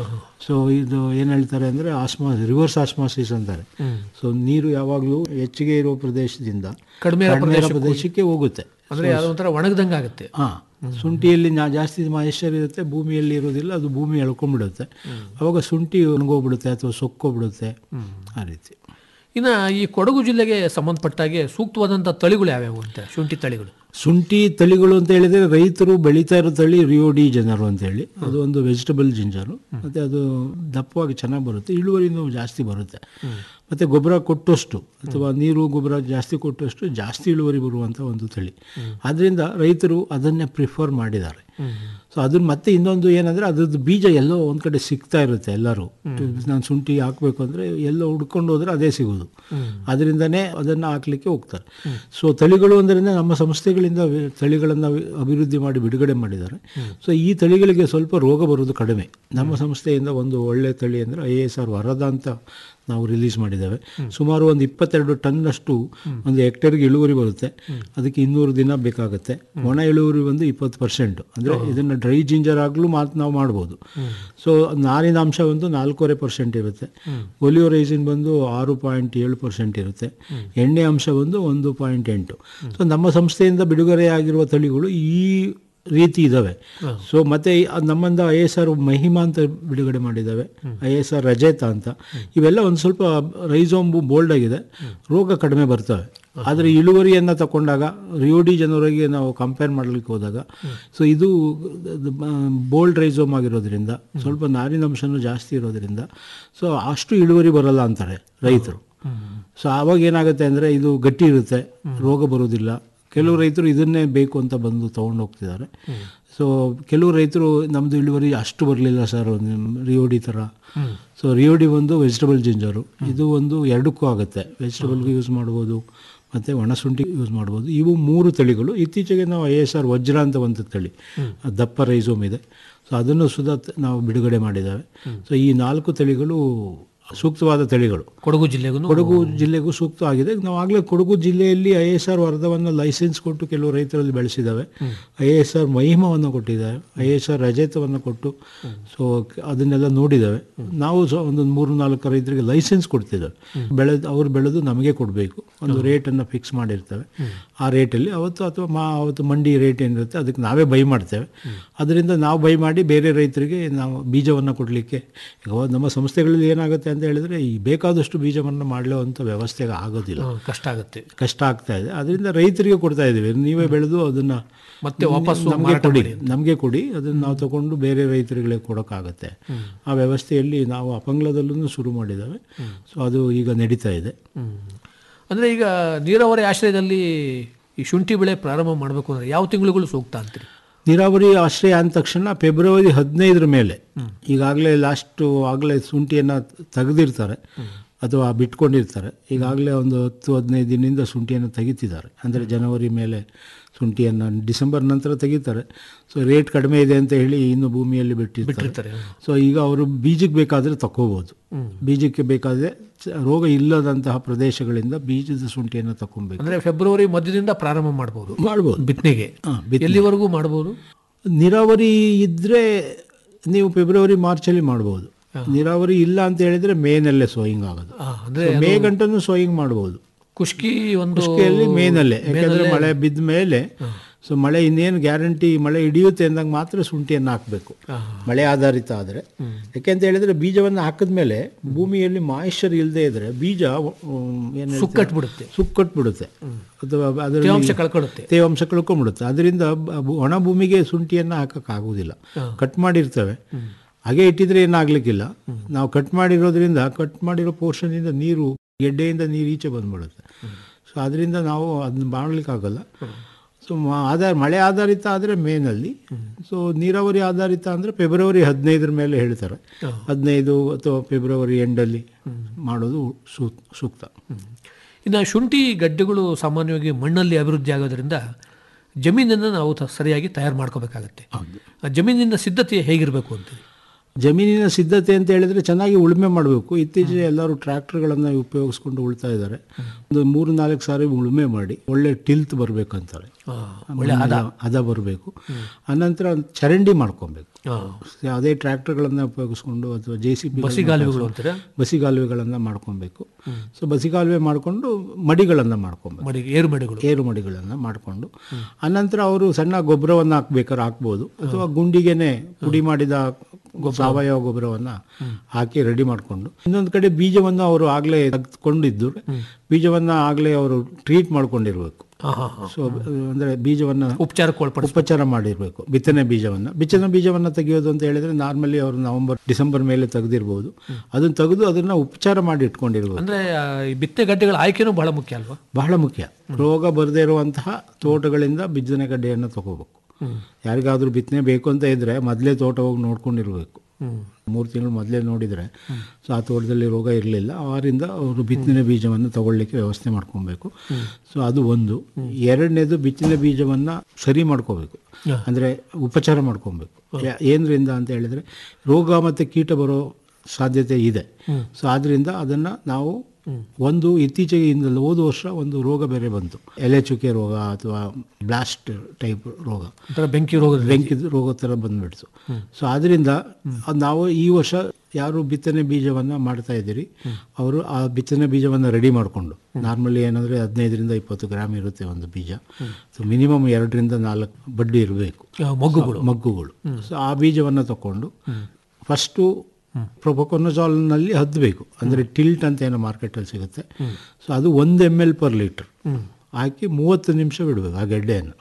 ಸೊ ಇದು ಏನು ಹೇಳ್ತಾರೆ ಅಂದರೆ ಆಸ್ಮಾ ರಿವರ್ಸ್ ಆಸ್ಮಾಸಿಸ್ ಅಂತಾರೆ ಸೊ ನೀರು ಯಾವಾಗಲೂ ಹೆಚ್ಚಿಗೆ ಇರೋ ಪ್ರದೇಶದಿಂದ ಕಡಿಮೆ ಇರೋ ಕಡಿಮೆ ಇರೋ ಪ್ರದೇಶಕ್ಕೆ ಹೋಗುತ್ತೆ ಅಂದ್ರೆ ಅದು ಒಂಥರ ಒಣಗ್ದಂಗೆ ಆಗುತ್ತೆ ಹಾಂ ಶುಂಠಿಯಲ್ಲಿ ನಾ ಜಾಸ್ತಿ ಮಾಯಿಶ್ಚರ್ ಇರುತ್ತೆ ಭೂಮಿಯಲ್ಲಿ ಇರೋದಿಲ್ಲ ಅದು ಭೂಮಿ ಎಳ್ಕೊಂಡ್ಬಿಡುತ್ತೆ ಅವಾಗ ಶುಂಠಿ ಒಣಗೋಗ್ಬಿಡುತ್ತೆ ಅಥವಾ ಸೊಕ್ಕೋಗ್ಬಿಡುತ್ತೆ ಆ ರೀತಿ ಇನ್ನು ಈ ಕೊಡಗು ಜಿಲ್ಲೆಗೆ ಸಂಬಂಧಪಟ್ಟಾಗೆ ಸೂಕ್ತವಾದಂಥ ತಳಿಗಳು ಯಾವ್ಯಾವು ಅಂತ ಶುಂಠಿ ತಳಿಗಳು ಶುಂಠಿ ತಳಿಗಳು ಅಂತ ಹೇಳಿದ್ರೆ ರೈತರು ಬೆಳೀತಾ ಇರೋ ತಳಿ ರಿಯೋಡಿ ಜನರು ಅಂತ ಹೇಳಿ ಅದು ಒಂದು ವೆಜಿಟಬಲ್ ಜಿಂಜರು ಮತ್ತೆ ಅದು ದಪ್ಪವಾಗಿ ಚೆನ್ನಾಗಿ ಬರುತ್ತೆ ಇಳುವರಿನೂ ಜಾಸ್ತಿ ಬರುತ್ತೆ ಮತ್ತೆ ಗೊಬ್ಬರ ಕೊಟ್ಟಷ್ಟು ಅಥವಾ ನೀರು ಗೊಬ್ಬರ ಜಾಸ್ತಿ ಕೊಟ್ಟಷ್ಟು ಜಾಸ್ತಿ ಇಳುವರಿ ಬರುವಂಥ ಒಂದು ತಳಿ ಆದ್ದರಿಂದ ರೈತರು ಅದನ್ನೇ ಪ್ರಿಫರ್ ಮಾಡಿದ್ದಾರೆ ಸೊ ಅದನ್ನ ಮತ್ತೆ ಇನ್ನೊಂದು ಏನಂದ್ರೆ ಅದ್ರದ್ದು ಬೀಜ ಎಲ್ಲೋ ಒಂದ್ ಕಡೆ ಸಿಗ್ತಾ ಇರುತ್ತೆ ಎಲ್ಲರೂ ನಾನು ಶುಂಠಿ ಹಾಕ್ಬೇಕು ಅಂದ್ರೆ ಎಲ್ಲೋ ಹುಡ್ಕೊಂಡು ಹೋದ್ರೆ ಅದೇ ಸಿಗೋದು ಅದರಿಂದನೇ ಅದನ್ನ ಹಾಕ್ಲಿಕ್ಕೆ ಹೋಗ್ತಾರೆ ಸೊ ತಳಿಗಳು ಅಂದ್ರೆ ನಮ್ಮ ಸಂಸ್ಥೆಗಳಿಂದ ವಿ- ತಳಿಗಳನ್ನ ವಿ- ಅಭಿವೃದ್ಧಿ ಮಾಡಿ ಬಿಡುಗಡೆ ಮಾಡಿದ್ದಾರೆ ಸೊ ಈ ತಳಿಗಳಿಗೆ ಸ್ವಲ್ಪ ರೋಗ ಬರೋದು ಕಡಿಮೆ ನಮ್ಮ ಸಂಸ್ಥೆಯಿಂದ ಒಂದು ಒಳ್ಳೆ ತಳಿ ಅಂದ್ರೆ ಐ ಎಸ್ ಆರ್ ವರದ ಅಂತ ನಾವು ರಿಲೀಸ್ ಮಾಡಿದ್ದೇವೆ ಸುಮಾರು ಒಂದು ಇಪ್ಪತ್ತೆರಡು ಟನ್ನಷ್ಟು ಒಂದು ಹೆಕ್ಟೇರ್ಗೆ ಇಳುವರಿ ಬರುತ್ತೆ ಅದಕ್ಕೆ ಇನ್ನೂರು ದಿನ ಬೇಕಾಗುತ್ತೆ ಒಣ ಇಳುವರಿ ಒಂದು ಇಪ್ಪತ್ತು ಪರ್ಸೆಂಟ್ ಅಂದರೆ ಇದನ್ನು ಡ್ರೈ ಜಿಂಜರ್ ಆಗಲೂ ಮಾತು ನಾವು ಮಾಡ್ಬೋದು ಸೊ ನಾರಿನ ಅಂಶ ಒಂದು ನಾಲ್ಕೂವರೆ ಪರ್ಸೆಂಟ್ ಇರುತ್ತೆ ಒಲಿಯೋ ರೈಸಿನ್ ಬಂದು ಆರು ಪಾಯಿಂಟ್ ಏಳು ಪರ್ಸೆಂಟ್ ಇರುತ್ತೆ ಎಣ್ಣೆ ಅಂಶ ಬಂದು ಒಂದು ಪಾಯಿಂಟ್ ಎಂಟು ಸೊ ನಮ್ಮ ಸಂಸ್ಥೆಯಿಂದ ಬಿಡುಗಡೆಯಾಗಿರುವ ತಳಿಗಳು ಈ ರೀತಿ ಇದ್ದಾವೆ ಸೊ ಮತ್ತೆ ಈ- ಅದ್ ನಮ್ಮಿಂದ ಐ ಎಸ್ ಆರ್ ಮಹಿಮಾ ಅಂತ ಬಿಡುಗಡೆ ಮಾಡಿದ್ದಾವೆ ಐ ಎಸ್ ಆರ್ ರಜೇತ ಅಂತ ಇವೆಲ್ಲ ಒಂದು ಸ್ವಲ್ಪ ರೈಸೋಂಬು ಬೋಲ್ಡ್ ಆಗಿದೆ ರೋಗ ಕಡಿಮೆ ಬರ್ತವೆ ಆದರೆ ಇಳುವರಿಯನ್ನು ತಗೊಂಡಾಗ ರಿಯೋಡಿ ಜನರಿಗೆ ನಾವು ಕಂಪೇರ್ ಮಾಡಲಿಕ್ಕೆ ಹೋದಾಗ ಸೊ ಇದು ಬೋಲ್ಡ್ ರೈಸೋಮ್ ಆಗಿರೋದ್ರಿಂದ ಸ್ವಲ್ಪ ನಾರಿನಂಶನೂ ಜಾಸ್ತಿ ಇರೋದ್ರಿಂದ ಸೊ ಅಷ್ಟು ಇಳುವರಿ ಬರಲ್ಲ ಅಂತಾರೆ ರೈತರು ಸೊ ಆವಾಗ ಏನಾಗುತ್ತೆ ಅಂದರೆ ಇದು ಗಟ್ಟಿ ಇರುತ್ತೆ ರೋಗ ಬರೋದಿಲ್ಲ ಕೆಲವು ರೈತರು ಇದನ್ನೇ ಬೇಕು ಅಂತ ಬಂದು ತೊಗೊಂಡು ಹೋಗ್ತಿದ್ದಾರೆ ಸೊ ಕೆಲವು ರೈತರು ನಮ್ಮದು ಇಳುವರಿ ಅಷ್ಟು ಬರಲಿಲ್ಲ ಸರ್ ರಿಯೋಡಿ ಥರ ಸೊ ರಿಯೋಡಿ ಒಂದು ವೆಜಿಟಬಲ್ ಜಿಂಜರು ಇದು ಒಂದು ಎರಡಕ್ಕೂ ಆಗುತ್ತೆ ವೆಜಿಟಬಲ್ಗೂ ಯೂಸ್ ಮಾಡ್ಬೋದು ಮತ್ತು ಒಣಶುಂಠಿ ಯೂಸ್ ಮಾಡ್ಬೋದು ಇವು ಮೂರು ತಳಿಗಳು ಇತ್ತೀಚೆಗೆ ನಾವು ಐ ಎಸ್ ಆರ್ ವಜ್ರ ಅಂತ ಒಂದು ತಳಿ ದಪ್ಪ ರೈಸೋಮ್ ಇದೆ ಸೊ ಅದನ್ನು ಸುಧಾ ತ- ನಾವು ಬಿಡುಗಡೆ ಮಾಡಿದ್ದೇವೆ ಸೊ ಈ ನಾಲ್ಕು ತಳಿಗಳು ಸೂಕ್ತವಾದ ತಳಿಗಳು ಕೊಡಗು ಜಿಲ್ಲೆಗೂ ಕೊಡಗು ಜಿಲ್ಲೆಗೂ ಸೂಕ್ತವಾಗಿದೆ ನಾವು ಆಗಲೇ ಕೊಡಗು ಜಿಲ್ಲೆಯಲ್ಲಿ ಐ ಎಸ್ ಆರ್ ವರದವನ್ನು ಲೈಸೆನ್ಸ್ ಕೊಟ್ಟು ಕೆಲವು ರೈತರಲ್ಲಿ ಬೆಳೆಸಿದ್ದಾವೆ ಐ ಎಸ್ ಆರ್ ಮಹಿಮವನ್ನು ಕೊಟ್ಟಿದ್ದಾವೆ ಐ ಎಸ್ ಆರ್ ರಜತವನ್ನು ಕೊಟ್ಟು ಸೊ ಅದನ್ನೆಲ್ಲ ನೋಡಿದ್ದಾವೆ ನಾವು ಸೊ ಒಂದು ಮೂರು ನಾಲ್ಕು ರೈತರಿಗೆ ಲೈಸೆನ್ಸ್ ಕೊಡ್ತಿದ್ದೇವೆ ಬೆಳೆದು ಅವ್ರು ಬೆಳೆದು ನಮಗೆ ಕೊಡಬೇಕು ಒಂದು ರೇಟನ್ನು ಫಿಕ್ಸ್ ಮಾಡಿರ್ತೇವೆ ಆ ರೇಟಲ್ಲಿ ಅವತ್ತು ಅಥವಾ ಮಾ ಅವತ್ತು ಮಂಡಿ ರೇಟ್ ಏನಿರುತ್ತೆ ಅದಕ್ಕೆ ನಾವೇ ಬೈ ಮಾಡ್ತೇವೆ ಅದರಿಂದ ನಾವು ಬೈ ಮಾಡಿ ಬೇರೆ ರೈತರಿಗೆ ನಾವು ಬೀಜವನ್ನು ಕೊಡಲಿಕ್ಕೆ ಈಗ ನಮ್ಮ ಸಂಸ್ಥೆಗಳಲ್ಲಿ ಏನಾಗುತ್ತೆ ಅಂತ ಹೇಳಿದ್ರೆ ಈ ಬೇಕಾದಷ್ಟು ಬೀಜವನ್ನು ಮಾಡಲುವಂಥ ವ್ಯವಸ್ಥೆಗೆ ಆಗೋದಿಲ್ಲ ಹ್ಮ್, ಕಷ್ಟ ಆಗುತ್ತೆ ಕಷ್ಟ ಆಗ್ತಾ ಇದೆ ಅದರಿಂದ ರೈತರಿಗೆ ಕೊಡ್ತಾ ಇದ್ದೀವಿ ನೀವೇ ಬೆಳೆದು ಅದನ್ನ ಮತ್ತೆ ವಾಪಸ್ಸು ನಮಗೆ ಮಾರಾಟ ಕೊಡಿ ಮಾಡಿ. ನಮಗೆ ಕೊಡಿ ಅದನ್ನು ನಾವು ತಗೊಂಡು ಬೇರೆ ರೈತರುಗಳಿಗೆ ಕೊಡೋಕ್ಕಾಗತ್ತೆ ಆ ವ್ಯವಸ್ಥೆಯಲ್ಲಿ ನಾವು ಅಪಂಗ್ಲದಲ್ಲೂ ಶುರು ಮಾಡಿದ್ದೇವೆ ಸೊ ಅದು ಈಗ ನಡೀತಾ ಇದೆ ಅಂದ್ರೆ ಈಗ ನೀರಾವರಿ ಆಶ್ರಯದಲ್ಲಿ ಈ ಶುಂಠಿ ಬೆಳೆ ಪ್ರಾರಂಭ ಮಾಡಬೇಕು ಅಂದ್ರೆ ಯಾವ ತಿಂಗಳುಗಳು ಸೂಕ್ತ ಅಂತೀರಿ ನೀರಾವರಿ ಆಶ್ರಯ ಅಂದ ತಕ್ಷಣ ಫೆಬ್ರವರಿ ಹದಿನೈದರ ಮೇಲೆ ಈಗಾಗಲೇ ಲಾಸ್ಟು ಆಗಲೇ ಶುಂಠಿಯನ್ನು ತೆಗೆದಿರ್ತಾರೆ ಅಥವಾ ಬಿಟ್ಕೊಂಡಿರ್ತಾರೆ ಈಗಾಗಲೇ ಒಂದು ಹತ್ತು ಹದಿನೈದು ದಿನದಿಂದ ಶುಂಠಿಯನ್ನು ತೆಗಿತಿದ್ದಾರೆ ಅಂದರೆ ಜನವರಿ ಮೇಲೆ ಶುಂಠಿಯನ್ನು ಡಿಸೆಂಬರ್ ನಂತರ ತೆಗಿತಾರೆ ಸೊ ರೇಟ್ ಕಡಿಮೆ ಇದೆ ಅಂತ ಹೇಳಿ ಇನ್ನು ಭೂಮಿಯಲ್ಲಿ ಬಿಟ್ಟಿರ್ತಾರೆ ಸೊ ಈಗ ಅವರು ಬೀಜಕ್ಕೆ ಬೇಕಾದರೆ ತಗೋಬೋದು ಬೀಜಕ್ಕೆ ಬೇಕಾದರೆ ಚ- ರೋಗ ಇಲ್ಲದಂತಹ ಪ್ರದೇಶಗಳಿಂದ ಬೀಜದ ಶುಂಠಿಯನ್ನು ತಗೊಬೇಕು ಅಂದ್ರೆ ಫೆಬ್ರವರಿ ಮಧ್ಯದಿಂದ ಪ್ರಾರಂಭ ಮಾಡಬಹುದು ಮಾಡ್ಬೋದು ಬಿತ್ತನೆಗೆ ಹಾ, ಬಿತ್ತನೆ. ಎಲ್ಲಿವರೆಗೂ ಮಾಡಬಹುದು ನೀರಾವರಿ ಇದ್ರೆ ನೀವು ಫೆಬ್ರವರಿ ಮಾರ್ಚಲ್ಲಿ ಮಾಡ್ಬೋದು ನೀರಾವರಿ ಇಲ್ಲ ಅಂತ ಹೇಳಿದ್ರೆ ಮೇನಲ್ಲೇ ಸೋಯಿಂಗ್ ಆಗೋದು ಅಂದ್ರೆ So, ಮೇ ಗಂಟನೂ ಸೋಯಿಂಗ್ ಮಾಡ್ಬೋದು ಕುಷ್ಕಿ ಒಂದು ಕುಷ್ಕಿಯಲ್ಲಿ ಮೇನಲ್ಲೇ ಯಾಕಂದ್ರೆ ಮೇನಲ್ಲೇ- ಮಳೆ ಬಿದ್ದ ಮೇಲೆ ಸೊ ಮಳೆ ಇನ್ನೇನು ಗ್ಯಾರಂಟಿ ಮಳೆ ಹಿಡಿಯುತ್ತೆ ಅಂದಾಗ ಮಾತ್ರ ಶುಂಠಿಯನ್ನು ಹಾಕಬೇಕು ಮಳೆ ಆಧಾರಿತ ಆದರೆ ಯಾಕೆಂತ ಹೇಳಿದ್ರೆ ಬೀಜವನ್ನು ಹಾಕಿದ್ಮೇಲೆ ಭೂಮಿಯಲ್ಲಿ ಮಾಯಿಶ್ಚರ್ ಇಲ್ಲದೆ ಇದ್ರೆ ಬೀಜ ಉಮ್, ಏನ್ ಹೇಳ್ತಾರೆ? ಸುಕ್ಕಟ್ಬಿಡುತ್ತೆ. ಸುಕ್ಕಟ್ಬಿಡುತ್ತೆ ಅಥವಾ ಅದರಲ್ಲಿ ತೇವಾಂಶ ಕಳ್ಕೊಳ್ಳುತ್ತೆ. ತೇವಾಂಶ ಕಳ್ಕೊಂಡ್ಬಿಡುತ್ತೆ ಅದರಿಂದ ಬ- ಬು- ಒಣ ಭೂಮಿಗೆ ಶುಂಠಿಯನ್ನು ಹಾಕೋಕ್ಕಾಗೋದಿಲ್ಲ ಕಟ್ ಮಾಡಿರ್ತೇವೆ ಹಾಗೆ ಇಟ್ಟಿದ್ರೆ ಏನಾಗ್ಲಿಕ್ಕಿಲ್ಲ ನಾವು ಕಟ್ ಮಾಡಿರೋದ್ರಿಂದ ಕಟ್ ಮಾಡಿರೋ ಪೋರ್ಷನಿಂದ ನೀರು ಗೆಡ್ಡೆಯಿಂದ ನೀರು ಈಚೆ ಬಂದ್ಬಿಡುತ್ತೆ ಸೊ ಅದರಿಂದ ನಾವು ಅದನ್ನ ಮಾಡಲಿಕ್ಕಾಗಲ್ಲ ಸೊ ಆಧಾರ ಮಳೆ ಆಧಾರಿತ ಆದರೆ ಮೇನಲ್ಲಿ ಸೊ ನೀರಾವರಿ ಆಧಾರಿತ ಅಂದರೆ ಫೆಬ್ರವರಿ ಹದಿನೈದರ ಮೇಲೆ ಹೇಳ್ತಾರೆ ಹದಿನೈದು ಅಥವಾ ಫೆಬ್ರವರಿ ಎಂಡಲ್ಲಿ ಮಾಡೋದು ಸೂ- ಸೂಕ್ತ ಇನ್ನು ಶುಂಠಿ ಗಡ್ಡೆಗಳು ಸಾಮಾನ್ಯವಾಗಿ ಮಣ್ಣಲ್ಲಿ ಅಭಿವೃದ್ಧಿ ಆಗೋದ್ರಿಂದ ಜಮೀನನ್ನು ನಾವು ತ- ಸರಿಯಾಗಿ ತಯಾರು ಮಾಡ್ಕೋಬೇಕಾಗತ್ತೆ ಆ ಜಮೀನಿನ ಸಿದ್ಧತೆ ಹೇಗಿರಬೇಕು ಅಂತೀರಿ ಜಮೀನಿನ ಸಿದ್ಧತೆ ಅಂತ ಹೇಳಿದ್ರೆ ಚೆನ್ನಾಗಿ ಉಳುಮೆ ಮಾಡಬೇಕು ಇತ್ತೀಚೆಗೆ ಎಲ್ಲರೂ ಟ್ರ್ಯಾಕ್ಟರ್ಗಳನ್ನು ಉಪಯೋಗಿಸ್ಕೊಂಡು ಉಳ್ತಾ ಇದ್ದಾರೆ ಒಂದು ಮೂರು ನಾಲ್ಕು ಸಾರಿ ಉಳುಮೆ ಮಾಡಿ ಒಳ್ಳೆ ಟಿಲ್ತ್ ಬರಬೇಕಂತಾರೆ ಒಳ್ಳೆ ಹದ. ಹದ ಬರಬೇಕು ಅನಂತರ ಚರಂಡಿ ಮಾಡ್ಕೊಬೇಕು ಆ, ಯಾವುದೇ ಟ್ರ್ಯಾಕ್ಟರ್ಗಳನ್ನು ಉಪಯೋಗಿಸ್ಕೊಂಡು ಅಥವಾ ಜೆ ಸಿ ಬಸಿಗಾಲುವೆಗಳು ಅಂತೀರಾ? ಬಸಿಗಾಲುವೆಗಳನ್ನು ಮಾಡ್ಕೊಬೇಕು ಸೊ ಬಸಿಗಾಲುವೆ ಮಾಡಿಕೊಂಡು ಮಡಿಗಳನ್ನು ಮಾಡ್ಕೊಬೇಕು ಮಡಿ ಏರು ಮಡಿಗಳು ಏರು ಮಡಿಗಳನ್ನು ಮಾಡಿಕೊಂಡು ಅನಂತರ ಅವರು ಸಣ್ಣ ಗೊಬ್ಬರವನ್ನು ಹಾಕ್ಬೇಕಾದ್ರೆ ಹಾಕ್ಬೋದು ಅಥವಾ ಗುಂಡಿಗೆನೆ ಪುಡಿ ಮಾಡಿದ ಸಾವಯವ ಗೊಬ್ಬರವನ್ನು ಹಾಕಿ ರೆಡಿ ಮಾಡಿಕೊಂಡು ಇನ್ನೊಂದು ಕಡೆ ಬೀಜವನ್ನು ಅವರು ಆಗಲೇ ತೆಗೆದುಕೊಂಡಿದ್ದು ಬೀಜವನ್ನು ಆಗಲೇ ಅವರು ಟ್ರೀಟ್ ಮಾಡ್ಕೊಂಡಿರ್ಬೇಕು ಹಾ ಹಾ ಹಾ ಸೊ ಅಂದರೆ ಬೀಜವನ್ನು ಉಪಚಾರಕ್ಕೆ ಒಳಪಡಿಸ್ ಉಪಚಾರ ಮಾಡಿರಬೇಕು ಬಿತ್ತನೆ ಬೀಜವನ್ನು ಬಿತ್ತನೆ ಬೀಜವನ್ನು ತೆಗೆಯೋದು ಅಂತ ಹೇಳಿದ್ರೆ ನಾರ್ಮಲಿ ಅವರು ನವೆಂಬರ್ ಡಿಸೆಂಬರ್ ಮೇಲೆ ತೆಗೆದಿರ್ಬೋದು ಅದನ್ನು ತೆಗೆದು ಅದನ್ನು ಉಪಚಾರ ಮಾಡಿ ಇಟ್ಕೊಂಡಿರ್ಬೋದು ಅಂದ್ರೆ ಆ, ಈ ಬಿತ್ತೆ ಗಡ್ಡೆಗಳ ಆಯ್ಕೆನೂ ಬಹಳ ಮುಖ್ಯ ಅಲ್ವಾ ಬಹಳ ಮುಖ್ಯ ರೋಗ ಬರದೇ ಇರುವಂತಹ ತೋಟಗಳಿಂದ ಬಿತ್ತನೆ ಗಡ್ಡೆಯನ್ನು ತಗೋಬೇಕು ಯಾರಿಗಾದ್ರೂ ಬಿತ್ತನೆ ಬೇಕು ಅಂತ ಇದ್ರೆ ಮೊದಲೇ ತೋಟ ಹೋಗಿ ನೋಡ್ಕೊಂಡಿರ್ಬೇಕು ಮೂರು ತಿಂಗಳು ಮೊದಲೇ ನೋಡಿದರೆ ಸೊ ಆ ತೋಟದಲ್ಲಿ ರೋಗ ಇರಲಿಲ್ಲ ಅವರಿಂದ ಅವರು ಬಿತ್ತನೆ ಬೀಜವನ್ನು ತಗೊಳ್ಳಿಕ್ಕೆ ವ್ಯವಸ್ಥೆ ಮಾಡ್ಕೊಬೇಕು ಸೊ ಅದು ಒಂದು ಎರಡನೇದು ಬಿತ್ತನೆ ಬೀಜವನ್ನು ಸರಿ ಮಾಡ್ಕೋಬೇಕು ಅಂದರೆ ಉಪಚಾರ ಮಾಡ್ಕೊಬೇಕು ಯಾ- ಏನ್ರಿಂದ ಅಂತ ಹೇಳಿದರೆ ರೋಗ ಮತ್ತು ಕೀಟ ಬರೋ ಸಾಧ್ಯತೆ ಇದೆ ಸೊ ಆದ್ದರಿಂದ ಅದನ್ನು ನಾವು ಒಂದು ಇತ್ತೀಚೆಗೆ ಇಂದಲ್ಲ ಹೋದ ವರ್ಷ ಒಂದು ರೋಗ ಬೇರೆ ಬಂತು ಎಲೆ ಚುಕ್ಕೆ ರೋಗ ಅಥವಾ ಬ್ಲಾಸ್ಟ್ ಟೈಪ್ ರೋಗ ಒಂಥರ ಬೆಂಕಿ ರೋಗದ ಬೆಂಕಿ ರೋಗ ಥರ ಬಂದ್ಬಿಡ್ತು ಸೊ ಆದ್ದರಿಂದ ಅದ್ ನಾವು ಈ ವರ್ಷ ಯಾರು ಬಿತ್ತನೆ ಬೀಜವನ್ನು ಮಾಡ್ತಾ ಇದ್ದೀರಿ ಅವರು ಆ ಬಿತ್ತನೆ ಬೀಜವನ್ನು ರೆಡಿ ಮಾಡಿಕೊಂಡು ನಾರ್ಮಲಿ ಏನಂದರೆ ಹದಿನೈದರಿಂದ ಇಪ್ಪತ್ತು ಗ್ರಾಮ್ ಇರುತ್ತೆ ಒಂದು ಬೀಜ ಸೊ ಮಿನಿಮಮ್ ಎರಡರಿಂದ ನಾಲ್ಕು ಬಡ್ಡಿ ಇರಬೇಕು ಆ, ಮೊಗ್ಗುಗಳು ಮಗ್ಗುಗಳು ಸೊ ಆ ಬೀಜವನ್ನು ತಗೊಂಡು ಫಸ್ಟು ಪ್ರೊಪೊಕೊನಜಾಲ್ನಲ್ಲಿ ಹದ್ದಬೇಕು ಅಂದರೆ ಟಿಲ್ಟ್ ಅಂತ ಏನೋ ಮಾರ್ಕೆಟಲ್ಲಿ ಸಿಗುತ್ತೆ ಸೊ ಅದು ಒಂದು ಎಮ್ ಎಲ್ ಪರ್ ಲೀಟ್ರ್ ಹಾಕಿ ಮೂವತ್ತು ನಿಮಿಷ ಬಿಡಬೇಕು ಆ ಗೆಡ್ಡೆಯನ್ನು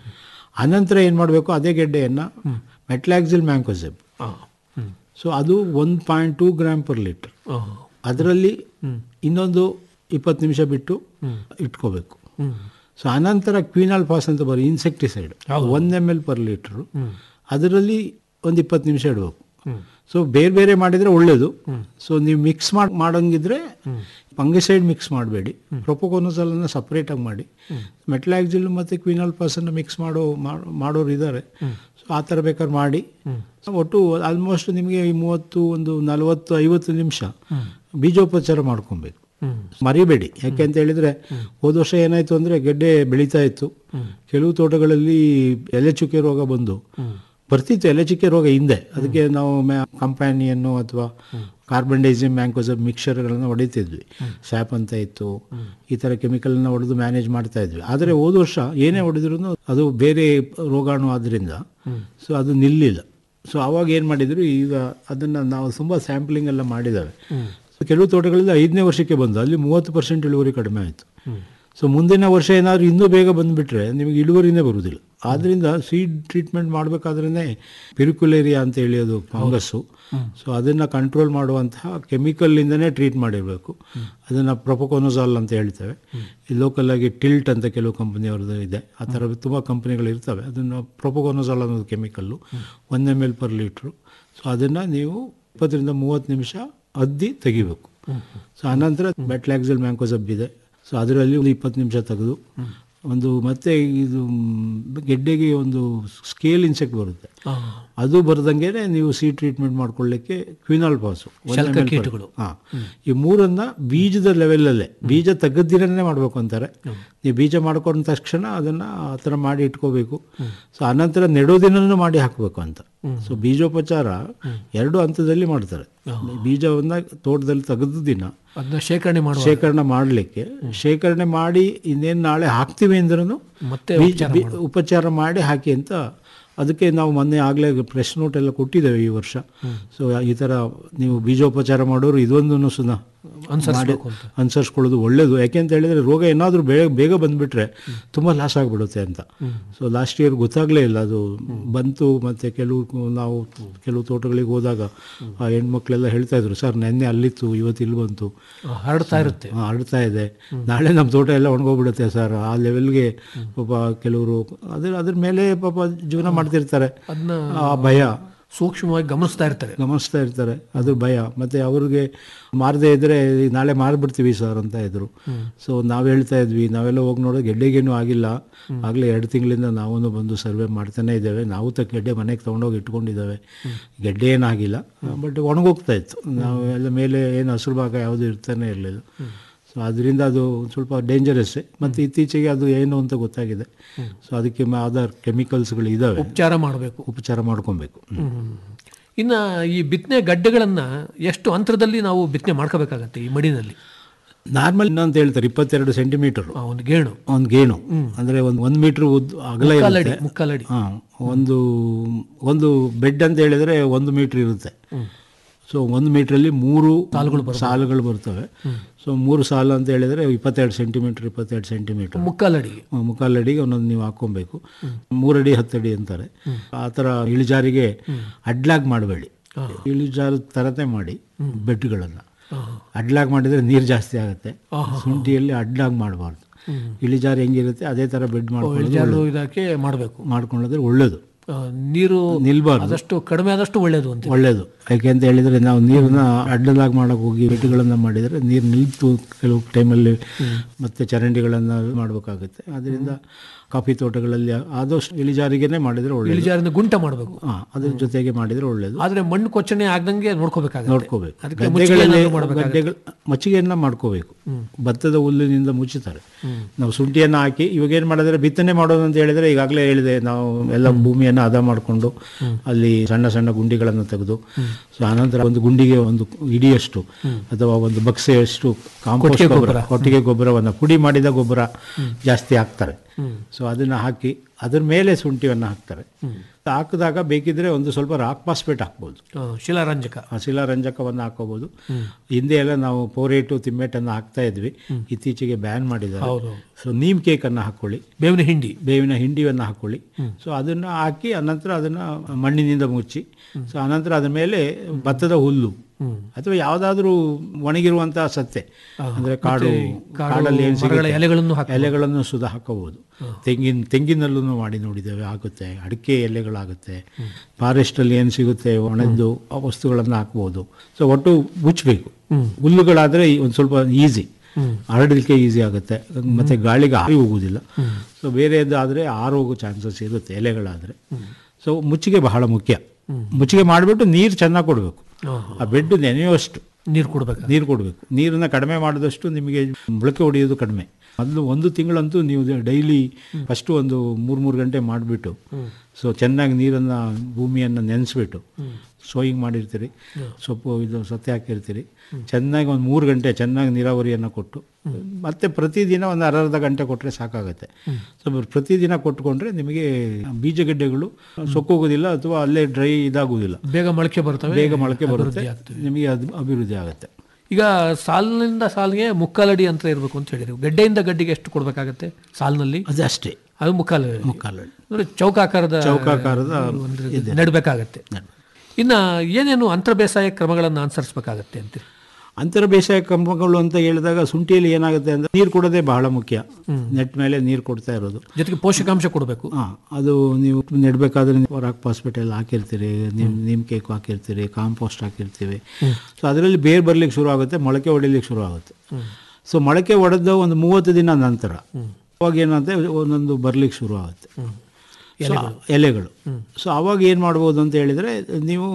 ಅನಂತರ ಏನು ಮಾಡಬೇಕು ಅದೇ ಗೆಡ್ಡೆಯನ್ನು ಮೆಟ್ಲಾಕ್ಸಿಲ್ ಮ್ಯಾಂಕೋಸೆಬ್ ಆ, ಹ್ಮ್. ಸೊ ಅದು one point two gram per litre ಆ, ಅದರಲ್ಲಿ ಇನ್ನೊಂದು ಇಪ್ಪತ್ತು ನಿಮಿಷ ಬಿಟ್ಟು ಇಟ್ಕೋಬೇಕು ಸೊ ಅನಂತರ ಕ್ವೀನಾಲ್ ಪಾಸ್ ಅಂತ ಬರೋ insecticide one M L per litre ಅದರಲ್ಲಿ ಒಂದು ಇಪ್ಪತ್ತು ನಿಮಿಷ ಇಡಬೇಕು ಸೊ ಬೇರೆ ಬೇರೆ ಮಾಡಿದರೆ ಒಳ್ಳೆಯದು ಸೊ ನೀವು ಮಿಕ್ಸ್ ಮಾಡಿ ಮಾಡೋಂಗಿದ್ರೆ ಫಂಗಿಸೈಡ್ ಮಿಕ್ಸ್ ಮಾಡಬೇಡಿ ಪ್ರೊಪೋಕೋನಸಲನ್ನು ಸಪ್ರೇಟಾಗಿ ಮಾಡಿ ಮೆಟ್ಲಾಕ್ಸಿಲ್ ಮತ್ತು ಕ್ವಿನಾಲ್ ಪಾಸನ್ನು ಮಿಕ್ಸ್ ಮಾಡೋ ಮಾಡ್- ಮಾಡೋರು ಇದ್ದಾರೆ ಸೊ ಆ ಥರ ಬೇಕಾದ್ರೆ ಮಾಡಿ ಒಟ್ಟು ಆಲ್ಮೋಸ್ಟ್ ನಿಮಗೆ ಈ ಮೂವತ್ತು ಒಂದು ನಲವತ್ತು ಐವತ್ತು ನಿಮಿಷ ಬೀಜೋಪಚಾರ ಮಾಡ್ಕೊಬೇಕು ಮರಿಬೇಡಿ ಯಾಕೆ ಅಂತ ಹೇಳಿದ್ರೆ ಹೋದ ವರ್ಷ ಏನಾಯ್ತು ಅಂದ್ರೆ ಗೆಡ್ಡೆ ಬೆಳೀತಾ ಇತ್ತು ಕೆಲವು ತೋಟಗಳಲ್ಲಿ ಎಲೆ ಚುಕ್ಕೆ ರೋಗ ಬಂದು ಬರ್ತಿತ್ತು ಎಲೆ ಚುಕ್ಕೆ ರೋಗ ಹಿಂದೆ ಅದಕ್ಕೆ ನಾವು ಕಂಪ್ಯಾನಿಯನ್ನು ಅಥವಾ ಕಾರ್ಬನ್ ಡೈಸಿಮ್ ಮ್ಯಾಂಕೋಸಬ್ ಮಿಕ್ಸರ್ಗಳನ್ನು ಹೊಡಿತಿದ್ವಿ ಸ್ಯಾಪ್ ಅಂತ ಇತ್ತು ಈ ಥರ ಕೆಮಿಕಲ್ನ ಹೊಡೆದು ಮ್ಯಾನೇಜ್ ಮಾಡ್ತಾ ಇದ್ವಿ ಆದರೆ ಹೋದ ವರ್ಷ ಏನೇ ಹೊಡೆದ್ರೂ ಅದು ಬೇರೆ ರೋಗಾಣು ಆದ್ರಿಂದ ಸೊ ಅದು ನಿಲ್ಲಿಲ್ಲ ಸೊ ಅವಾಗ ಏನು ಮಾಡಿದ್ರು ಈಗ ಅದನ್ನು ನಾವು ತುಂಬ ಸ್ಯಾಂಪ್ಲಿಂಗ್ ಎಲ್ಲ ಮಾಡಿದ್ದಾವೆ ಕೆಲವು ತೋಟಗಳಲ್ಲಿ ಐದನೇ ವರ್ಷಕ್ಕೆ ಬಂದು ಅಲ್ಲಿ ಮೂವತ್ತು ಪರ್ಸೆಂಟ್ ಇಳುವರಿ ಕಡಿಮೆ ಆಯಿತು ಸೊ ಮುಂದಿನ ವರ್ಷ ಏನಾದರೂ ಇನ್ನೂ ಬೇಗ ಬಂದುಬಿಟ್ರೆ ನಿಮಗೆ ಇಳುವರಿನೇ ಬರುವುದಿಲ್ಲ ಆದ್ದರಿಂದ ಸೀಡ್ ಟ್ರೀಟ್ಮೆಂಟ್ ಮಾಡಬೇಕಾದ್ರೇ ಪಿರಿಕ್ಯುಲೇರಿಯಾ ಅಂತ ಹೇಳಿ ಅದು ಫಂಗಸ್ಸು ಸೊ ಅದನ್ನು ಕಂಟ್ರೋಲ್ ಮಾಡುವಂತಹ ಕೆಮಿಕಲ್ಲಿಂದನೇ ಟ್ರೀಟ್ ಮಾಡಿರಬೇಕು ಅದನ್ನು ಪ್ರೊಪೊಕೊನೋಸಾಲ್ ಅಂತ ಹೇಳ್ತೇವೆ ಈ ಲೋಕಲಾಗಿ ಟಿಲ್ಟ್ ಅಂತ ಕೆಲವು ಕಂಪನಿಯವ್ರದ್ದು ಇದೆ ಆ ಥರ ತುಂಬ ಕಂಪನಿಗಳು ಇರ್ತವೆ ಅದನ್ನು ಪ್ರೊಪೊಕೊನೋಸಾಲ್ ಅನ್ನೋದು chemical one M L per litre so ಅದನ್ನು ನೀವು ಇಪ್ಪತ್ತರಿಂದ ಮೂವತ್ತು ನಿಮಿಷ ಅದ್ದಿ ತೆಗಿಬೇಕು ಸೊ ಆನಂತರ ಬೆಟ್ಲಾಕ್ಸಲ್ ಮ್ಯಾಂಕೋಸಬ್ ಇದೆ ಸೊ ಅದರಲ್ಲಿ ಒಂದು ಇಪ್ಪತ್ತು ನಿಮಿಷ ತೆಗೆದು ಒಂದು ಮತ್ತೆ ಇದು ಮ್, ಗೆಡ್ಡೆಗೆ ಒಂದು ಸ್ಕೇಲ್ ಇನ್ಸೆಕ್ಟ್ ಬರುತ್ತೆ ಅದು ಬರ್ದಂಗೆ ನೀವು ಸಿ ಟ್ರೀಟ್ಮೆಂಟ್ ಮಾಡ್ಕೊಳ್ಳಿಕ್ಕೆ ಕ್ವಿನಾಲ್ ಪಾಸು ಶಲ್ಕ ಕೀಟಗಳು. ಹಾಂ ಈ ಮೂರನ್ನ ಬೀಜದ ಲೆವೆಲಲ್ಲೇ ಬೀಜ ತೆಗೆದಿರನೇ ಮಾಡಬೇಕು ಅಂತಾರೆ ನೀವು ಬೀಜ ಮಾಡ್ಕೊಂಡ ತಕ್ಷಣ ಅದನ್ನು ಆ ಥರ ಮಾಡಿ ಇಟ್ಕೋಬೇಕು ಸೊ ಆನಂತರ ನೆಡೋದಿನೂ ಮಾಡಿ ಹಾಕಬೇಕು ಅಂತ ಸೊ ಬೀಜೋಪಚಾರ ಎರಡು ಹಂತದಲ್ಲಿ ಮಾಡ್ತಾರೆ ಬೀಜವನ್ನು ತೋಟದಲ್ಲಿ ತೆಗೆದ ದಿನ ಅದನ್ನ ಶೇಖರಣೆ ಮಾಡುವ ಶೇಖರಣೆ ಮಾಡಲಿಕ್ಕೆ ಶೇಖರಣೆ ಮಾಡಿ ಇನ್ನೇನು ನಾಳೆ ಹಾಕ್ತೀವಿ ಅಂದ್ರೂ ಮತ್ತೆ ಉಪಚಾರ ಉಪಚಾರ ಮಾಡಿ ಹಾಕಿ ಅಂತ ಅದಕ್ಕೆ ನಾವು ಮೊನ್ನೆ ಆಗಲೇ ಪ್ರೆಸ್ ನೋಟ್ ಎಲ್ಲ ಕೊಟ್ಟಿದ್ದೇವೆ ಈ ವರ್ಷ ಸೊ ಈ ಥರ ನೀವು ಬೀಜೋಪಚಾರ ಮಾಡೋರು ಇದೊಂದನ್ನು ಸುನ ಅನುಸರಿಸ್ಬೇಕು ಅಂತ. ಅನುಸರಿಸ್ಕೊಳ್ಳೋದು ಒಳ್ಳೆಯದು ಯಾಕೆ ಅಂತ ಹೇಳಿದ್ರೆ ರೋಗ ಏನಾದರೂ ಬೇಗ ಬೇಗ ಬಂದುಬಿಟ್ರೆ ತುಂಬ ಲಾಸ್ ಆಗಿಬಿಡುತ್ತೆ ಅಂತ ಸೊ ಲಾಸ್ಟ್ ಇಯರ್ ಗೊತ್ತಾಗಲೇ ಇಲ್ಲ ಅದು ಬಂತು ಮತ್ತು ಕೆಲವು ನಾವು ಕೆಲವು ತೋಟಗಳಿಗೆ ಹೋದಾಗ ಆ ಹೆಣ್ಮಕ್ಳೆಲ್ಲ ಹೇಳ್ತಾ ಇದ್ರು ಸರ್ ನೆನ್ನೆ ಅಲ್ಲಿತ್ತು ಇವತ್ತು ಇಲ್ಲಿ ಬಂತು ಹರಡ್ತಾ ಇರುತ್ತೆ ಹಾ, ಹರಡ್ತಾ ಇದೆ ನಾಳೆ ನಮ್ಮ ತೋಟ ಎಲ್ಲ ಒಣಗೋಗ್ಬಿಡುತ್ತೆ ಸರ್ ಆ ಲೆವೆಲ್ಗೆ ಪಾಪ ಕೆಲವರು ಅದ್ರ ಅದ್ರ ಮೇಲೆ ಪಾಪ ಜೀವನ ಮಾಡ್ತಿರ್ತಾರೆ ಅದನ್ನ ಆ ಭಯ ಸೂಕ್ಷ್ಮವಾಗಿ ಗಮನಿಸ್ತಾ ಇರ್ತಾರೆ ಗಮನಿಸ್ತಾ ಇರ್ತಾರೆ ಅದ್ರ ಭಯ ಮತ್ತೆ ಅವ್ರಿಗೆ ಮಾರದೇ ಇದ್ರೆ ನಾಳೆ ಮಾರ್ಬಿಡ್ತೀವಿ ಸರ್ ಅಂತ ಇದ್ರು ಸೊ ನಾವು ಹೇಳ್ತಾ ಇದ್ವಿ ನಾವೆಲ್ಲ ಹೋಗಿ ನೋಡೋ ಗೆಡ್ಡೆಗೇನು ಆಗಿಲ್ಲ ಆಗಲೇ ಎರಡು ತಿಂಗಳಿಂದ ನಾವು ಬಂದು ಸರ್ವೆ ಮಾಡ್ತಾನೆ ಇದ್ದೇವೆ ನಾವು ತ ಗೆಡ್ಡೆ ಮನೆಗೆ ತೊಗೊಂಡೋಗಿ ಇಟ್ಕೊಂಡಿದ್ದೇವೆ ಗೆಡ್ಡೆ ಏನಾಗಿಲ್ಲ ಬಟ್ ಒಣಗೋಗ್ತಾ ಇತ್ತು ನಾವು ಎಲ್ಲ ಮೇಲೆ ಏನು ಹಸಿರು ಭಾಗ ಯಾವುದು ಇರ್ತಾನೆ ಇರಲಿಲ್ಲ ಸೊ ಅದರಿಂದ ಅದು ಸ್ವಲ್ಪ ಡೇಂಜರಸ್ಸೇ ಮತ್ತು ಇತ್ತೀಚೆಗೆ ಅದು ಏನು ಅಂತ ಗೊತ್ತಾಗಿದೆ ಸೊ ಅದಕ್ಕೆ ಆಧಾರ್ ಕೆಮಿಕಲ್ಸ್ಗಳು ಇದ್ದಾವೆ ಉಪಚಾರ ಮಾಡಬೇಕು ಉಪಚಾರ ಮಾಡ್ಕೊಬೇಕು ಇನ್ನ ಈ ಬಿತ್ತನೆ ಗಡ್ಡೆಗಳನ್ನ ಎಷ್ಟು ಅಂತರದಲ್ಲಿ ನಾವು ಬಿತ್ತನೆ ಮಾಡ್ಕೋಬೇಕಾಗತ್ತೆ ಈ ಮಡಿನಲ್ಲಿ ನಾರ್ಮಲ್ ಅಂತ ಹೇಳ್ತಾರೆ ಇಪ್ಪತ್ತೆರಡು ಸೆಂಟಿಮೀಟರ್ ಆ, ಒಂದು ಗೇಣು ಒಂದು ಗೇಣು ಅಂದ್ರೆ ಒಂದು ಒಂದು ಮೀಟರ್ ಉದ್ದ ಅಗಲ ಮುಕ್ಕಾಲಡಿ ಇರುತ್ತೆ ಮುಕ್ಕಾಲಡಿ ಹಾ ಒಂದು ಒಂದು ಬೆಡ್ ಅಂತ ಹೇಳಿದ್ರೆ ಒಂದು ಮೀಟರ್ ಇರುತ್ತೆ ಸೊ ಒಂದು ಮೀಟ್ರಲ್ಲಿ ಮೂರು ಸಾಲುಗಳು ಬರ್ತವೆ ಸೊ ಮೂರು ಸಾಲು ಅಂತ ಹೇಳಿದ್ರೆ ಇಪ್ಪತ್ತೆರಡು ಸೆಂಟಿಮೀಟರ್ ಇಪ್ಪತ್ತೆರಡು ಸೆಂಟಿಮೀಟರ್ ಮುಕ್ಕಾಲಡಿಗೆ ಮುಕ್ಕಾಲಡಿಗೆ ಒಂದೊಂದು ನೀವು ಹಾಕೊಬೇಕು ಮೂರಡಿ ಹತ್ತಡಿ ಅಂತಾರೆ ಆ ಥರ ಇಳಿಜಾರಿಗೆ ಅಡ್ಲಾಗ್ ಮಾಡಬೇಡಿ ಇಳಿಜಾರು ತರತೆ ಮಾಡಿ ಬೆಡ್ಗಳನ್ನು ಅಡ್ಲಾಗ್ ಮಾಡಿದರೆ ನೀರು ಜಾಸ್ತಿ ಆಗುತ್ತೆ ಶುಂಠಿಯಲ್ಲಿ ಅಡ್ಲಾಗ್ ಮಾಡಬಾರ್ದು ಇಳಿಜಾರು ಹೆಂಗಿರುತ್ತೆ ಅದೇ ಥರ ಬೆಡ್ ಮಾಡ್ಕೊಳ್ಳೋದು ಇಳಿಜಾರು ಇದಕ್ಕೆ ಮಾಡಬೇಕು ಮಾಡ್ಕೊಳ್ಳೋದ್ರೆ ಒಳ್ಳೇದು ನೀರು ನಿಲ್ಬಾರ್ದು ಆದಷ್ಟು ಕಡಿಮೆ ಆದಷ್ಟು ಒಳ್ಳೇದು ಅಂತ ಒಳ್ಳೇದು ಯಾಕೆ ಅಂತ ಹೇಳಿದ್ರೆ ನಾವು ನೀರನ್ನ ಅಡ್ಡಲಾಗಿ ಮಾಡಕ್ಕೆ ಹೋಗಿ ಬೆಡ್ಗಳನ್ನು ಮಾಡಿದರೆ ನೀರು ನಿಲ್ತು ಕೆಲವು ಟೈಮಲ್ಲಿ ಮತ್ತೆ ಚರಂಡಿಗಳನ್ನು ಮಾಡಬೇಕಾಗುತ್ತೆ ಅದರಿಂದ ಕಾಫಿ ತೋಟಗಳಲ್ಲಿ ಆದಷ್ಟು ಇಳಿಜಾರಿಗೆನೆ ಮಾಡಿದರೆ ಒಳ್ಳೇದು ಇಳಿಜಾರಿನ ಗುಂಟ ಮಾಡಬೇಕು ಹಾಂ ಅದ್ರ ಜೊತೆಗೆ ಮಾಡಿದರೆ ಒಳ್ಳೇದು ಆದ್ರೆ ಮಣ್ಣು ಕೊಚ್ಚಣೆ ಆಗ್ದಂಗೆ ನೋಡ್ಕೋಬೇಕಾಗುತ್ತೆ ನೋಡ್ಕೋಬೇಕು ಅದಕ್ಕೆ ಮುಚ್ಚಿಗೆ ಗದ್ದೆಗಳಲ್ಲಿ ಏನಾದ್ರು ಮಾಡ್ಬೇಕಾಗುತ್ತೆ. ಗದ್ದೆಗಳು ಮಚ್ಚಿಗೆಯನ್ನ ಮಾಡ್ಕೋಬೇಕು ಭತ್ತದ ಹುಲ್ಲಿನಿಂದ ಮುಚ್ಚುತ್ತಾರೆ ನಾವು ಶುಂಠಿಯನ್ನು ಹಾಕಿ ಇವಾಗ ಏನು ಮಾಡಿದ್ರೆ ಬಿತ್ತನೆ ಮಾಡೋದು ಅಂತ ಹೇಳಿದ್ರೆ ಈಗಾಗಲೇ ಹೇಳಿದೆ ನಾವು ಎಲ್ಲ ಭೂಮಿಯನ್ನು ಹದ ಮಾಡಿಕೊಂಡು ಅಲ್ಲಿ ಸಣ್ಣ ಸಣ್ಣ ಗುಂಡಿಗಳನ್ನು ತೆಗೆದು ಸೊ ಆನಂತರ ಒಂದು ಗುಂಡಿಗೆ ಒಂದು ಇಡಿಯಷ್ಟು ಅಥವಾ ಒಂದು ಬಕ್ಸೆಯಷ್ಟು ಕಾಂಪೋಸ್ಟ್ ಗೊಬ್ಬರ ಕೊಟ್ಟಿಗೆ ಗೊಬ್ಬರವನ್ನು ಪುಡಿ ಮಾಡಿದ ಗೊಬ್ಬರ ಜಾಸ್ತಿ ಹಾಕ್ತಾರೆ ಸೊ ಅದನ್ನ ಹಾಕಿ ಅದ್ರ ಮೇಲೆ ಶುಂಠಿಯನ್ನು ಹಾಕ್ತಾರೆ ಹಾಕಿದಾಗ ಬೇಕಿದ್ರೆ ಒಂದು ಸ್ವಲ್ಪ ರಾಕ್ ಪಾಸ್ಪೇಟ್ ಹಾಕ್ಬೋದು ಆ, ಶಿಲಾರಂಜಕ ಆ ಶಿಲಾರಂಜಕವನ್ನು ಹಾಕೋಬಹುದು ಹಿಂದೆ ಎಲ್ಲ ನಾವು ಪೋರೇಟು ತಿಮ್ಮೆಟನ್ನು ಹಾಕ್ತಾ ಇದ್ವಿ ಇತ್ತೀಚೆಗೆ ಬ್ಯಾನ್ ಮಾಡಿದ್ದಾರೆ ಹೌದು. ಸೊ ನೀಮ್ ಕೇಕ್ ಅನ್ನು ಹಾಕೊಳ್ಳಿ ಬೇವಿನ ಹಿಂಡಿ ಬೇವಿನ ಹಿಂಡಿಯನ್ನು ಹಾಕೊಳ್ಳಿ ಸೊ ಅದನ್ನು ಹಾಕಿ ಅನಂತರ ಅದನ್ನು ಮಣ್ಣಿನಿಂದ ಮುಚ್ಚಿ ಸೊ ಅನಂತರ ಅದ್ರ ಮೇಲೆ ಭತ್ತದ ಹುಲ್ಲು ಅಥವಾ ಯಾವುದಾದ್ರೂ ಒಣಗಿರುವಂತಹ ಸತ್ತೆ ಅಂದ್ರೆ ಕಾಡು ಕಾಡಲ್ಲಿ ಏನು ಮರಗಳ ಸಿಗುತ್ತೆ ಎಲೆಗಳನ್ನು ಹಾಕಿ ಎಲೆಗಳನ್ನು ಸುಧಾ ಹಾಕೋಬಹುದು ತೆಂಗಿನ ತೆಂಗಿನಲ್ಲೂ ಮಾಡಿ ನೋಡಿದ್ದೇವೆ ಆಗುತ್ತೆ ಅಡಿಕೆ ಎಲೆಗಳಾಗುತ್ತೆ ಫಾರೆಸ್ಟಲ್ಲಿ ಏನು ಸಿಗುತ್ತೆ ಒಣದ್ದು ಆ ವಸ್ತುಗಳನ್ನು ಹಾಕ್ಬೋದು ಸೊ ಒಟ್ಟು ಮುಚ್ಚಬೇಕು ಹುಲ್ಲುಗಳಾದರೆ ಒಂದು ಸ್ವಲ್ಪ ಈಸಿ ಹರಡಲಿಕ್ಕೆ ಈಸಿ ಆಗುತ್ತೆ ಮತ್ತೆ ಗಾಳಿಗೆ ಹಾರಿ ಹೋಗುವುದಿಲ್ಲ ಸೊ ಬೇರೆದಾದರೆ ಆರೋಗೋ ಚಾನ್ಸಸ್ ಇರುತ್ತೆ ಎಲೆಗಳಾದರೆ ಸೊ ಮುಚ್ಚಿಗೆ ಬಹಳ ಮುಖ್ಯ ಮುಚ್ಚಿಗೆ ಮಾಡಿಬಿಟ್ಟು ನೀರು ಚೆನ್ನಾಗಿ ಕೊಡಬೇಕು ಆ ಬೆಡ್ ನೆನೆಯುವಷ್ಟು ನೀರು ಕೊಡ್ಬೇಕು ನೀರು ಕೊಡಬೇಕು ನೀರನ್ನ ಕಡಿಮೆ ಮಾಡಿದಷ್ಟು ನಿಮಗೆ ಮೊಳಕೆ ಹೊಡೆಯೋದು ಕಡಿಮೆ ಮೊದಲು ಒಂದು ತಿಂಗಳಂತೂ ನೀವು ಡೈಲಿ ಫಸ್ಟು ಒಂದು ಮೂರು ಮೂರು ಗಂಟೆ ಮಾಡಿಬಿಟ್ಟು ಸೊ ಚೆನ್ನಾಗಿ ನೀರನ್ನು ಭೂಮಿಯನ್ನು ನೆನೆಸ್ಬಿಟ್ಟು ಸೋಯಿಂಗ್ ಮಾಡಿರ್ತೀರಿ ಸೊಪ್ಪು ಇದು ಸತ್ತೆ ಹಾಕಿರ್ತೀರಿ ಚೆನ್ನಾಗಿ ಒಂದು ಮೂರು ಗಂಟೆ ಚೆನ್ನಾಗಿ ನೀರಾವರಿಯನ್ನು ಕೊಟ್ಟು ಮತ್ತೆ ಪ್ರತಿದಿನ ಒಂದು ಅರ್ಧ ಅರ್ಧ ಗಂಟೆ ಕೊಟ್ಟರೆ ಸಾಕಾಗುತ್ತೆ ಸೊ ಪ್ರತಿದಿನ ಕೊಟ್ಕೊಂಡ್ರೆ ನಿಮಗೆ ಬೀಜಗಡ್ಡೆಗಳು ಸೊಕ್ಕೋಗೋದಿಲ್ಲ ಅಥವಾ ಅಲ್ಲೇ ಡ್ರೈ ಇದಾಗುವುದಿಲ್ಲ ಬೇಗ ಮೊಳಕೆ ಬರ್ತವೆ ಬೇಗ ಮೊಳಕೆ ಬರುತ್ತೆ ಅಭಿವೃದ್ಧಿ ಆಗ್ತವೆ. ನಿಮಗೆ ಅದು ಅಭಿವೃದ್ಧಿ ಆಗುತ್ತೆ ಈಗ ಸಾಲಿನಿಂದ ಸಾಲಿಗೆ ಮುಕ್ಕಾಲಡಿ ಅಂತ ಇರಬೇಕು ಅಂತ ಹೇಳಿದ್ರು ಗಡ್ಡೆಯಿಂದ ಗಡ್ಡೆಗೆ ಎಷ್ಟು ಕೊಡ್ಬೇಕಾಗತ್ತೆ ಸಾಲಿನಲ್ಲಿ ಅದು ಅಷ್ಟೇ ಅದು ಮುಕ್ಕಾಲು ಮುಕ್ಕಾಲಡಿ ಅಂದ್ರೆ ಚೌಕಾಕಾರದ ಚೌಕಾಕಾರದ ಒಂದು ಇದೆ. ನೆಡಬೇಕಾಗತ್ತೆ ಇನ್ನ ಏನೇನು ಅಂತರ ಬೇಸಾಯ ಕ್ರಮಗಳನ್ನು ಅನುಸರಿಸಬೇಕಾಗತ್ತೆ ಅಂತ ಅಂತರ ಬೇಸಾಯ ಕ್ರಮಗಳು ಅಂತ ಹೇಳಿದಾಗ ಶುಂಠಿಯಲ್ಲಿ ಏನಾಗುತ್ತೆ ಅಂದ್ರೆ ನೀರು ಕೊಡೋದೇ ಬಹಳ ಮುಖ್ಯ ನೆಟ್ ಮೇಲೆ ನೀರು ಕೊಡ್ತಾ ಇರೋದು ಜೊತೆಗೆ ಪೋಷಕಾಂಶ ಕೊಡಬೇಕು ಹಾಂ ಅದು ನೀವು ನೆಡಬೇಕಾದ್ರೆ ರಾಕ್ ಹಾಸ್ಪಿಟಲ್ ಹಾಕಿರ್ತೀರಿ ನಿಮ್ ನಿಮ್ ಕೇಕ್ ಹಾಕಿರ್ತೀರಿ ಕಾಂಪೋಸ್ಟ್ ಹಾಕಿರ್ತೀವಿ ಸೊ ಅದರಲ್ಲಿ ಬೇರ್ ಬರ್ಲಿಕ್ಕೆ ಶುರು ಆಗುತ್ತೆ ಮೊಳಕೆ ಹೊಡಿಲಿಕ್ಕೆ ಶುರು ಆಗುತ್ತೆ ಸೊ ಮೊಳಕೆ ಹೊಡೆದ ಒಂದು ಮೂವತ್ತು ದಿನ ನಂತರ ಅವಾಗ ಏನಂತೆ ಒಂದೊಂದು ಬರ್ಲಿಕ್ಕೆ ಶುರು ಆಗುತ್ತೆ ಸೊ ಎಲೆಗಳು ಸೊ ಅವಾಗ ಏನು ಮಾಡ್ಬೋದು ಅಂತ ಹೇಳಿದರೆ ನೀವು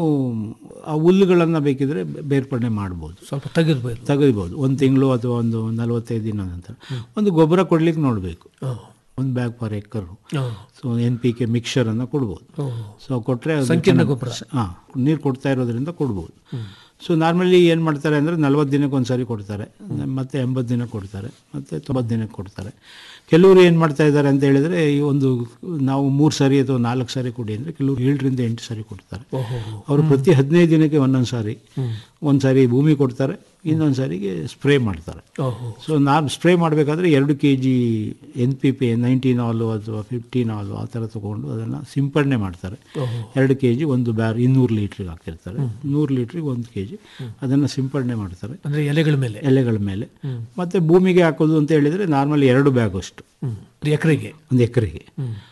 ಆ ಹುಲ್ಲುಗಳನ್ನು ಬೇಕಿದ್ರೆ ಬೇರ್ಪಡಣೆ ಮಾಡ್ಬೋದು ಸ್ವಲ್ಪ ತೆಗೆದ್ಬೋದು ತೆಗೆದ್ಬೋದು ಒಂದು ತಿಂಗಳು ಅಥವಾ ಒಂದು ನಲವತ್ತೈದು ದಿನ ನಂತರ ಒಂದು ಗೊಬ್ಬರ ಕೊಡ್ಲಿಕ್ಕೆ ನೋಡಬೇಕು ಒಂದು bag per acre so N P K ಮಿಕ್ಸರನ್ನು ಕೊಡ್ಬೋದು ಸೊ ಕೊಟ್ಟರೆ ಸಂಕೀರ್ಣ ಗೊಬ್ಬರ. ಹಾಂ ನೀರು ಕೊಡ್ತಾ ಇರೋದ್ರಿಂದ ಕೊಡ್ಬೋದು ಸೊ ನಾರ್ಮಲಿ ಏನು ಮಾಡ್ತಾರೆ ಅಂದರೆ ನಲ್ವತ್ತು ದಿನಕ್ಕೆ ಒಂದು ಸಾರಿ ಕೊಡ್ತಾರೆ ಮತ್ತು ಎಂಬತ್ತು ದಿನ ಕೊಡ್ತಾರೆ ಮತ್ತು ತೊಂಬತ್ತು ದಿನಕ್ಕೆ ಕೊಡ್ತಾರೆ ಕೆಲವರು ಏನು ಮಾಡ್ತಾ ಇದ್ದಾರೆ ಅಂತ ಹೇಳಿದರೆ ಈ ಒಂದು ನಾವು ಮೂರು ಸಾರಿ ಅಥವಾ ನಾಲ್ಕು ಸಾರಿ ಕೊಡಿ ಅಂದರೆ ಕೆಲವರು ಏಳರಿಂದ ಎಂಟು ಸಾರಿ ಕೊಡ್ತಾರೆ ಅವರು ಪ್ರತಿ ಹದಿನೈದು ದಿನಕ್ಕೆ ಒಂದೊಂದು ಸಾರಿ ಒಂದು ಸಾರಿ ಭೂಮಿ ಕೊಡ್ತಾರೆ ಇನ್ನೊಂದು ಸಾರಿಗೆ ಸ್ಪ್ರೇ ಮಾಡ್ತಾರೆ ಸೊ ನಾನು ಸ್ಪ್ರೇ ಮಾಡಬೇಕಾದ್ರೆ ಎರಡು K G N P P nineteen ಆಲು ಅಥವಾ ಫಿಫ್ಟೀನ್ ಆಲು ಆ ಥರ ತೊಗೊಂಡು ಅದನ್ನು ಸಿಂಪಡಣೆ ಮಾಡ್ತಾರೆ ಎರಡು ಕೆ ಜಿ ಒಂದು ಬ್ಯಾರ್ ಇನ್ನೂರು ಲೀಟ್ರಿಗೆ ಹಾಕಿರ್ತಾರೆ ನೂರು ಲೀಟ್ರಿಗೆ ಒಂದು ಕೆ ಜಿ ಅದನ್ನು ಸಿಂಪಡಣೆ ಮಾಡ್ತಾರೆ ಅಂದ್ರೆ ಎಲೆಗಳ ಮೇಲೆ ಎಲೆಗಳ ಮೇಲೆ ಮತ್ತು ಭೂಮಿಗೆ ಹಾಕೋದು ಅಂತ ಹೇಳಿದರೆ ನಾರ್ಮಲಿ ಎರಡು ಬ್ಯಾಗ್ ಅಷ್ಟು ಎಕರೆಗೆ ಒಂದು ಎಕರೆಗೆ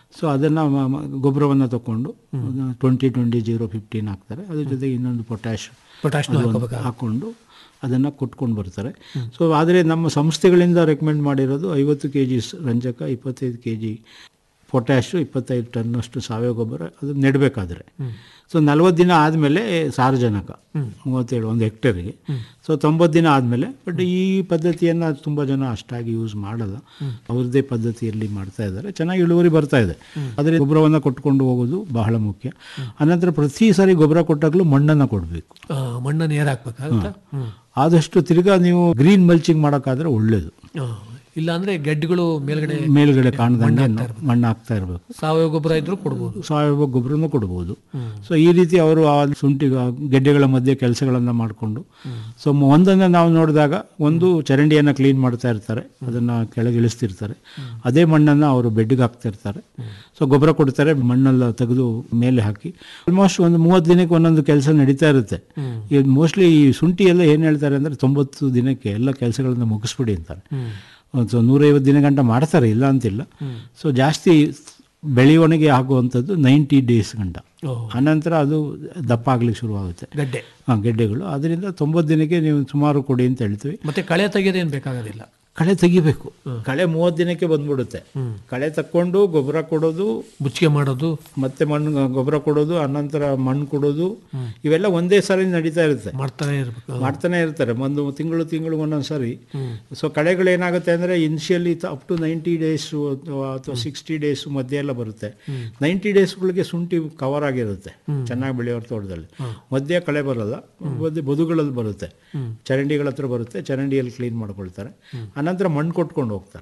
ಸೊ ಅದನ್ನು ಗೊಬ್ಬರವನ್ನು ತಗೊಂಡು ಟ್ವೆಂಟಿ ಟ್ವೆಂಟಿ ಜೀರೋ ಫಿಫ್ಟೀನ್ ಹಾಕ್ತಾರೆ ಅದ್ರ ಜೊತೆಗೆ ಇನ್ನೊಂದು ಪೊಟ್ಯಾಶ್ ಪೊಟ್ಯಾಶ್ನು ಅದು ಒಂದು ಹಾಕೋಬೇಕಾ? ಹಾಕ್ಕೊಂಡು ಅದನ್ನು ಕೊಟ್ಕೊಂಡು ಬರ್ತಾರೆ ಸೊ ಆದರೆ ನಮ್ಮ ಸಂಸ್ಥೆಗಳಿಂದ ರೆಕಮೆಂಡ್ ಮಾಡಿರೋದು ಐವತ್ತು ಕೆ ಜಿ ರಂಜಕ ಇಪ್ಪತ್ತೈದು ಕೆ ಜಿ ಪೊಟ್ಯಾಶು ಇಪ್ಪತ್ತೈದು ಟನ್ನಷ್ಟು ಸಾವಯವ ಗೊಬ್ಬರ ಅದು ನೆಡಬೇಕಾದ್ರೆ ಸೊ ನಲ್ವತ್ತು ದಿನ ಆದಮೇಲೆ ಸಾರಜನಕ ಮೂವತ್ತೇಳು ಒಂದು ಹೆಕ್ಟೇರಿಗೆ ಸೊ ತೊಂಬತ್ತು ದಿನ ಆದಮೇಲೆ ಬಟ್ ಈ ಪದ್ಧತಿಯನ್ನು ತುಂಬ ಜನ ಅಷ್ಟಾಗಿ ಯೂಸ್ ಮಾಡಲ್ಲ ಅವ್ರದ್ದೇ ಪದ್ಧತಿಯಲ್ಲಿ ಮಾಡ್ತಾ ಇದ್ದಾರೆ ಚೆನ್ನಾಗಿ ಇಳುವರಿ ಬರ್ತಾ ಇದೆ ಆದರೆ ಗೊಬ್ಬರವನ್ನು ಕೊಟ್ಕೊಂಡು ಹೋಗೋದು ಬಹಳ ಮುಖ್ಯ ಅನಂತರ ಪ್ರತಿ ಸಾರಿ ಗೊಬ್ಬರ ಕೊಟ್ಟಾಗಲೂ ಮಣ್ಣನ್ನು ಕೊಡಬೇಕು ಆ, ಮಣ್ಣನ್ನು ಏರ್ ಹಾಕ್ಬೇಕಾಗತ್ತಾ ಹ್ಮ್ ಆದಷ್ಟು ತಿರ್ಗಾ ನೀವು ಗ್ರೀನ್ ಮಲ್ಚಿಂಗ್ ಮಾಡೋಕ್ಕಾದ್ರೆ ಒಳ್ಳೇದು ಆ, ಇಲ್ಲ ಅಂದ್ರೆ ಗೆಡ್ಡೆಗಳು ಮೇಲ್ಗಡೆ ಮೇಲ್ಗಡೆ ಕಾಣದಂಗೆ ಮಣ್ಣು ಹಾಕ್ತಾ ಇರಬೇಕು ಸಾವಯವ ಗೊಬ್ಬರ ಇದ್ರೂ ಕೊಡ್ಬೋದು ಸಾವಯವ ಗೊಬ್ಬರನೂ ಕೊಡ್ಬೋದು ಸೊ ಈ ರೀತಿ ಅವರು ಆ ಶುಂಠಿ ಗೆಡ್ಡೆಗಳ ಮಧ್ಯೆ ಕೆಲಸಗಳನ್ನು ಮಾಡಿಕೊಂಡು ಸೊ ಒಂದನ್ನು ನಾವು ನೋಡಿದಾಗ ಒಂದು ಚರಂಡಿಯನ್ನು ಕ್ಲೀನ್ ಮಾಡ್ತಾ ಇರ್ತಾರೆ ಅದನ್ನು ಕೆಳಗಿಳಿಸ್ತಿರ್ತಾರೆ ಅದೇ ಮಣ್ಣನ್ನು ಅವರು ಬೆಡ್ಗೆ ಹಾಕ್ತಾ ಇರ್ತಾರೆ ಸೊ ಗೊಬ್ಬರ ಕೊಡ್ತಾರೆ ಮಣ್ಣೆಲ್ಲ ತೆಗೆದು ಮೇಲೆ ಹಾಕಿ ಆಲ್ಮೋಸ್ಟ್ ಒಂದು ಮೂವತ್ತು ದಿನಕ್ಕೆ ಒಂದೊಂದು ಕೆಲಸ ನಡೀತಾ ಇರುತ್ತೆ ಈಗ ಮೋಸ್ಟ್ಲಿ ಈ ಶುಂಠಿ ಎಲ್ಲ ಏನು ಹೇಳ್ತಾರೆ ಅಂದರೆ ತೊಂಬತ್ತು ದಿನಕ್ಕೆ ಎಲ್ಲ ಕೆಲಸಗಳನ್ನು ಮುಗಿಸ್ಬಿಡಿ ಅಂತಾರೆ ಸೊ ನೂರೈವತ್ತು ದಿನ ಗಂಟ ಮಾಡ್ತಾರೆ ಇಲ್ಲ ಅಂತಿಲ್ಲ ಸೊ ಜಾಸ್ತಿ ಬೆಳವಣಿಗೆ ಆಗುವಂಥದ್ದು ನೈಂಟಿ ಡೇಸ್ ಗಂಟ ಅನಂತರ ಅದು ದಪ್ಪ ಆಗ್ಲಿಕ್ಕೆ ಶುರುವಾಗುತ್ತೆ ಗಡ್ಡೆ ಹಾಂ ಗೆಡ್ಡೆಗಳು ಅದರಿಂದ ತೊಂಬತ್ತು ದಿನಕ್ಕೆ ನೀವು ಸುಮಾರು ಕೊಡಿ ಅಂತ ಹೇಳ್ತೀವಿ ಮತ್ತೆ ಕಳೆ ತೆಗೆಯೋದೇನು ಬೇಕಾಗೋದಿಲ್ಲ ಕಳೆ ತೆಗಿಬೇಕು ಕಳೆ ಮೂವತ್ತು ದಿನಕ್ಕೆ ಬಂದ್ಬಿಡುತ್ತೆ ಕಳೆ ತಕ್ಕೊಂಡು ಗೊಬ್ಬರ ಕೊಡೋದು ಮುಚ್ಚಿಗೆ ಮಾಡೋದು ಮತ್ತೆ ಮಣ್ಣು ಗೊಬ್ಬರ ಕೊಡೋದು ಅನಂತರ ಮಣ್ಣು ಕೊಡೋದು ಇವೆಲ್ಲ ಒಂದೇ ಸಾರಿ ನಡೀತಾ ಇರುತ್ತೆ ಮಾಡ್ತಾನೆ ಇರ್ಬೇಕು ಮಾಡ್ತಾನೆ ಇರ್ತಾರೆ ಒಂದು ತಿಂಗಳು ತಿಂಗಳು ಒಂದೊಂದು ಸಾರಿ ಸೊ ಕಳೆಗಳು ಏನಾಗುತ್ತೆ ಅಂದರೆ initially up to ninety days ಅಥವಾ ಸಿಕ್ಸ್ಟಿ ಡೇಸ್ ಮಧ್ಯೆ ಎಲ್ಲ ಬರುತ್ತೆ ನೈಂಟಿ ಡೇಸ್ಗಳಿಗೆ ಶುಂಠಿ ಕವರ್ ಆಗಿರುತ್ತೆ ಚೆನ್ನಾಗಿ ಬೆಳೆಯೋರ ತೋಟದಲ್ಲಿ ಮಧ್ಯೆ ಕಳೆ ಬರಲ್ಲ ಮಧ್ಯೆ ಬದುಗಳಲ್ಲಿ ಬರುತ್ತೆ ಚರಂಡಿಗಳ ಹತ್ರ ಬರುತ್ತೆ ಚರಂಡಿಯಲ್ಲಿ ಕ್ಲೀನ್ ಮಾಡ್ಕೊಳ್ತಾರೆ ಅನಂತರ ಮಣ್ಣು ಕೊಟ್ಕೊಂಡು ಹೋಗ್ತಾರೆ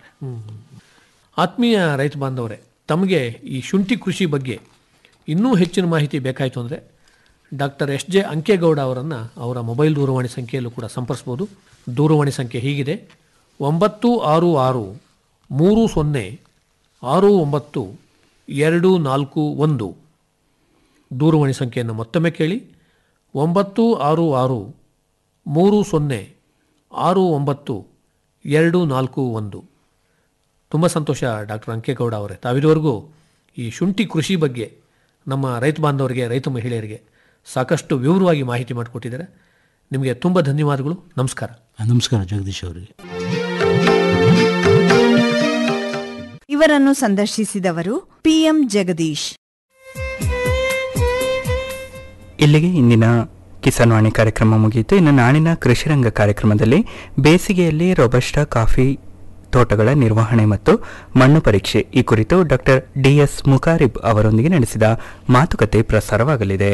ಆತ್ಮೀಯ ರೈತ ಬಾಂಧವರೇ ತಮಗೆ ಈ ಶುಂಠಿ ಕೃಷಿ ಬಗ್ಗೆ ಇನ್ನೂ ಹೆಚ್ಚಿನ ಮಾಹಿತಿ ಬೇಕಾಯಿತು ಅಂದರೆ ಡಾಕ್ಟರ್ ಎಸ್ ಜೆ ಅಂಕೇಗೌಡ ಅವರನ್ನು ಅವರ ಮೊಬೈಲ್ ದೂರವಾಣಿ ಸಂಖ್ಯೆಯಲ್ಲೂ ಕೂಡ ಸಂಪರ್ಸ್ಬೋದು ದೂರವಾಣಿ ಸಂಖ್ಯೆ ಹೀಗಿದೆ ಒಂಬತ್ತು ಆರು ಆರು ಮೂರು ಸೊನ್ನೆ ಆರು ಒಂಬತ್ತು ಎರಡು ನಾಲ್ಕು ಒಂದು ದೂರವಾಣಿ ಸಂಖ್ಯೆಯನ್ನು ಮತ್ತೊಮ್ಮೆ ಕೇಳಿ ಒಂಬತ್ತು ಆರು ಆರು ಮೂರು ಸೊನ್ನೆ ಆರು ಒಂಬತ್ತು ಎರಡು ನಾಲ್ಕು ಒಂದು ತುಂಬ ಸಂತೋಷ ಡಾಕ್ಟರ್ ಅಂಕೇಗೌಡ ಅವರೇ ತಾವಿದುವರೆಗೂ ಈ ಶುಂಠಿ ಕೃಷಿ ಬಗ್ಗೆ ನಮ್ಮ ರೈತ ಬಾಂಧವರಿಗೆ ರೈತ ಮಹಿಳೆಯರಿಗೆ ಸಾಕಷ್ಟು ವಿವರವಾಗಿ ಮಾಹಿತಿ ಮಾಡಿಕೊಟ್ಟಿದ್ದಾರೆ ನಿಮಗೆ ತುಂಬ ಧನ್ಯವಾದಗಳು ನಮಸ್ಕಾರ ನಮಸ್ಕಾರ ಜಗದೀಶ್ ಅವರಿಗೆ ಇವರನ್ನು ಸಂದರ್ಶಿಸಿದವರು ಪಿಎಂ ಜಗದೀಶ್ ಇಲ್ಲಿಗೆ ಇಂದಿನ ಕಿಸಾನ್ ವಾಣಿ ಕಾರ್ಯಕ್ರಮ ಮುಗಿಯಿತು ಇನ್ನು ನಾಳಿನ ಕೃಷಿರಂಗ ಕಾರ್ಯಕ್ರಮದಲ್ಲಿ ಬೇಸಿಗೆಯಲ್ಲಿ ರೊಬಸ್ಟಾ ಕಾಫಿ ತೋಟಗಳ ನಿರ್ವಹಣೆ ಮತ್ತು ಮಣ್ಣು ಪರೀಕ್ಷೆ ಈ ಕುರಿತು ಡಾಕ್ಟರ್ ಡಿಎಸ್ ಮುಕಾರಿಬ್ ಅವರೊಂದಿಗೆ ನಡೆಸಿದ ಮಾತುಕತೆ ಪ್ರಸಾರವಾಗಲಿದೆ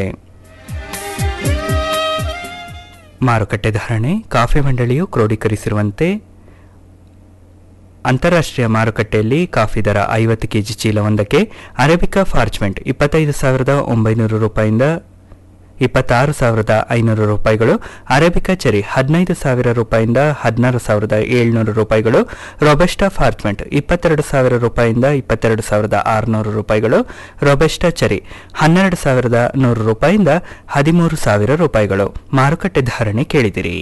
ಮಾರುಕಟ್ಟೆ ಧಾರಣೆ ಕಾಫಿ ಮಂಡಳಿಯು ಕ್ರೋಢೀಕರಿಸಿರುವಂತೆ ಅಂತಾರಾಷ್ಟ್ರೀಯ ಮಾರುಕಟ್ಟೆಯಲ್ಲಿ ಕಾಫಿ ದರ ಐವತ್ತು ಕೆಜಿ ಚೀಲವೊಂದಕ್ಕೆ ಅರೇಬಿಕಾ ಫಾರ್ಚ್ಮೆಂಟ್ ಇಪ್ಪತ್ತೈದು ಸಾವಿರದ ಒಂಬೈನೂರು ರೂಪಾಯಿಂದ ಇಪ್ಪತ್ತಾರು ಸಾವಿರದ ಐನೂರು ರೂಪಾಯಿಗಳು ಅರೇಬಿಕಾ ಚೆರಿ ಹದಿನೈದು ಸಾವಿರ ರೂಪಾಯಿಂದ ಹದಿನಾರು ಸಾವಿರದ ಏಳ್ನೂರು ರೂಪಾಯಿಗಳು ರೊಬೆಸ್ಟಾ ಫಾರ್ಚ್ಮೆಂಟ್ ಇಪ್ಪತ್ತೆರಡು ಸಾವಿರ ರೂಪಾಯಿಂದ ಇಪ್ಪತ್ತೆರಡು ಸಾವಿರದ ಆರುನೂರು ರೂಪಾಯಿಗಳು ರೊಬೆಸ್ಟಾ ಚೆರಿ ಹನ್ನೆರಡು ಸಾವಿರದ ನೂರು ರೂಪಾಯಿಂದ ಹದಿಮೂರು ಸಾವಿರ ರೂಪಾಯಿಗಳು ಮಾರುಕಟ್ಟೆ ಧಾರಣೆ ಕೇಳಿದಿರಿ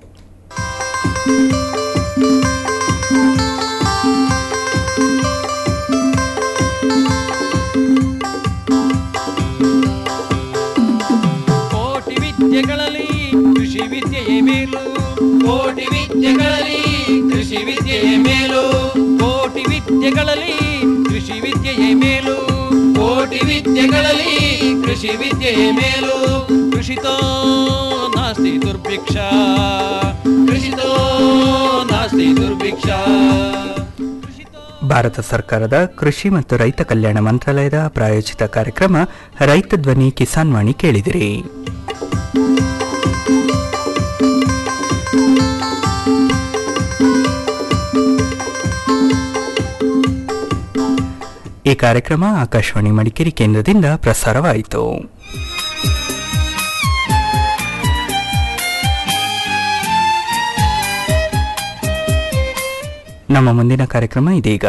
ಕೋಟಿ ವಿದ್ಯೆಗಳಲ್ಲಿ ಕೃಷಿ ವಿದ್ಯೆಯೇ ಮೇಲು ಕೋಟಿ ವಿದ್ಯೆಗಳಲ್ಲಿ ಕೃಷಿ ವಿದ್ಯೆಯೇ ಮೇಲು ಕೋಟಿ ವಿದ್ಯೆಗಳಲ್ಲಿ ಕೃಷಿ ವಿದ್ಯೆಯೇ ಮೇಲು ಕೋಟಿ ವಿದ್ಯೆಗಳಲ್ಲಿ ಕೃಷಿ ವಿದ್ಯೆಯೇ ಮೇಲು ಕೃಷಿತೋ ನಾಸ್ತಿ ದುರ್ಭಿಕ್ಷ ಕೃಷಿತೋ ನಾಸ್ತಿ ದುರ್ಭಿಕ್ಷ ಭಾರತ ಸರ್ಕಾರದ ಕೃಷಿ ಮತ್ತು ರೈತ ಕಲ್ಯಾಣ ಮಂತ್ರಾಲಯದ ಪ್ರಾಯೋಜಿತ ಕಾರ್ಯಕ್ರಮ ರೈತ ಧ್ವನಿ ಕಿಸಾನ್ ವಾಣಿ ಕೇಳಿದಿರಿ ಈ ಕಾರ್ಯಕ್ರಮ ಆಕಾಶವಾಣಿ ಮಡಿಕೇರಿ ಕೇಂದ್ರದಿಂದ ಪ್ರಸಾರವಾಯಿತು ನಮ್ಮ ಮುಂದಿನ ಕಾರ್ಯಕ್ರಮ ಇದೀಗ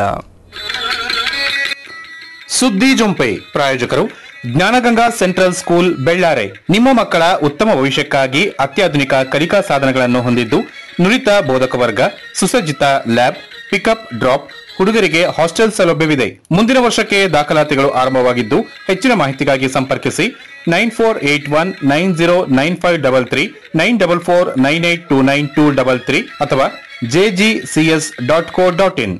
ಸುದ್ದಿ ಜೊಂಪೆ ಪ್ರಾಯೋಜಕರು ಜ್ಞಾನಗಂಗಾ ಸೆಂಟ್ರಲ್ ಸ್ಕೂಲ್ ಬೆಳ್ಳಾರೆ ನಿಮ್ಮ ಮಕ್ಕಳ ಉತ್ತಮ ಭವಿಷ್ಯಕ್ಕಾಗಿ ಅತ್ಯಾಧುನಿಕ ಕಲಿಕಾ ಸಾಧನಗಳನ್ನು ಹೊಂದಿದ್ದು ನುರಿತ ಬೋಧಕ ವರ್ಗ ಸುಸಜ್ಜಿತ ಲ್ಯಾಬ್ ಪಿಕಪ್ ಡ್ರಾಪ್ ಹುಡುಗರಿಗೆ ಹಾಸ್ಟೆಲ್ ಸೌಲಭ್ಯವಿದೆ ಮುಂದಿನ ವರ್ಷಕ್ಕೆ ದಾಖಲಾತಿಗಳು ಆರಂಭವಾಗಿದ್ದು ಹೆಚ್ಚಿನ ಮಾಹಿತಿಗಾಗಿ ಸಂಪರ್ಕಿಸಿ nine four eight one nine zero nine five double three nine double four nine eight two nine two double three ಅಥವಾ JGCS dot co dot in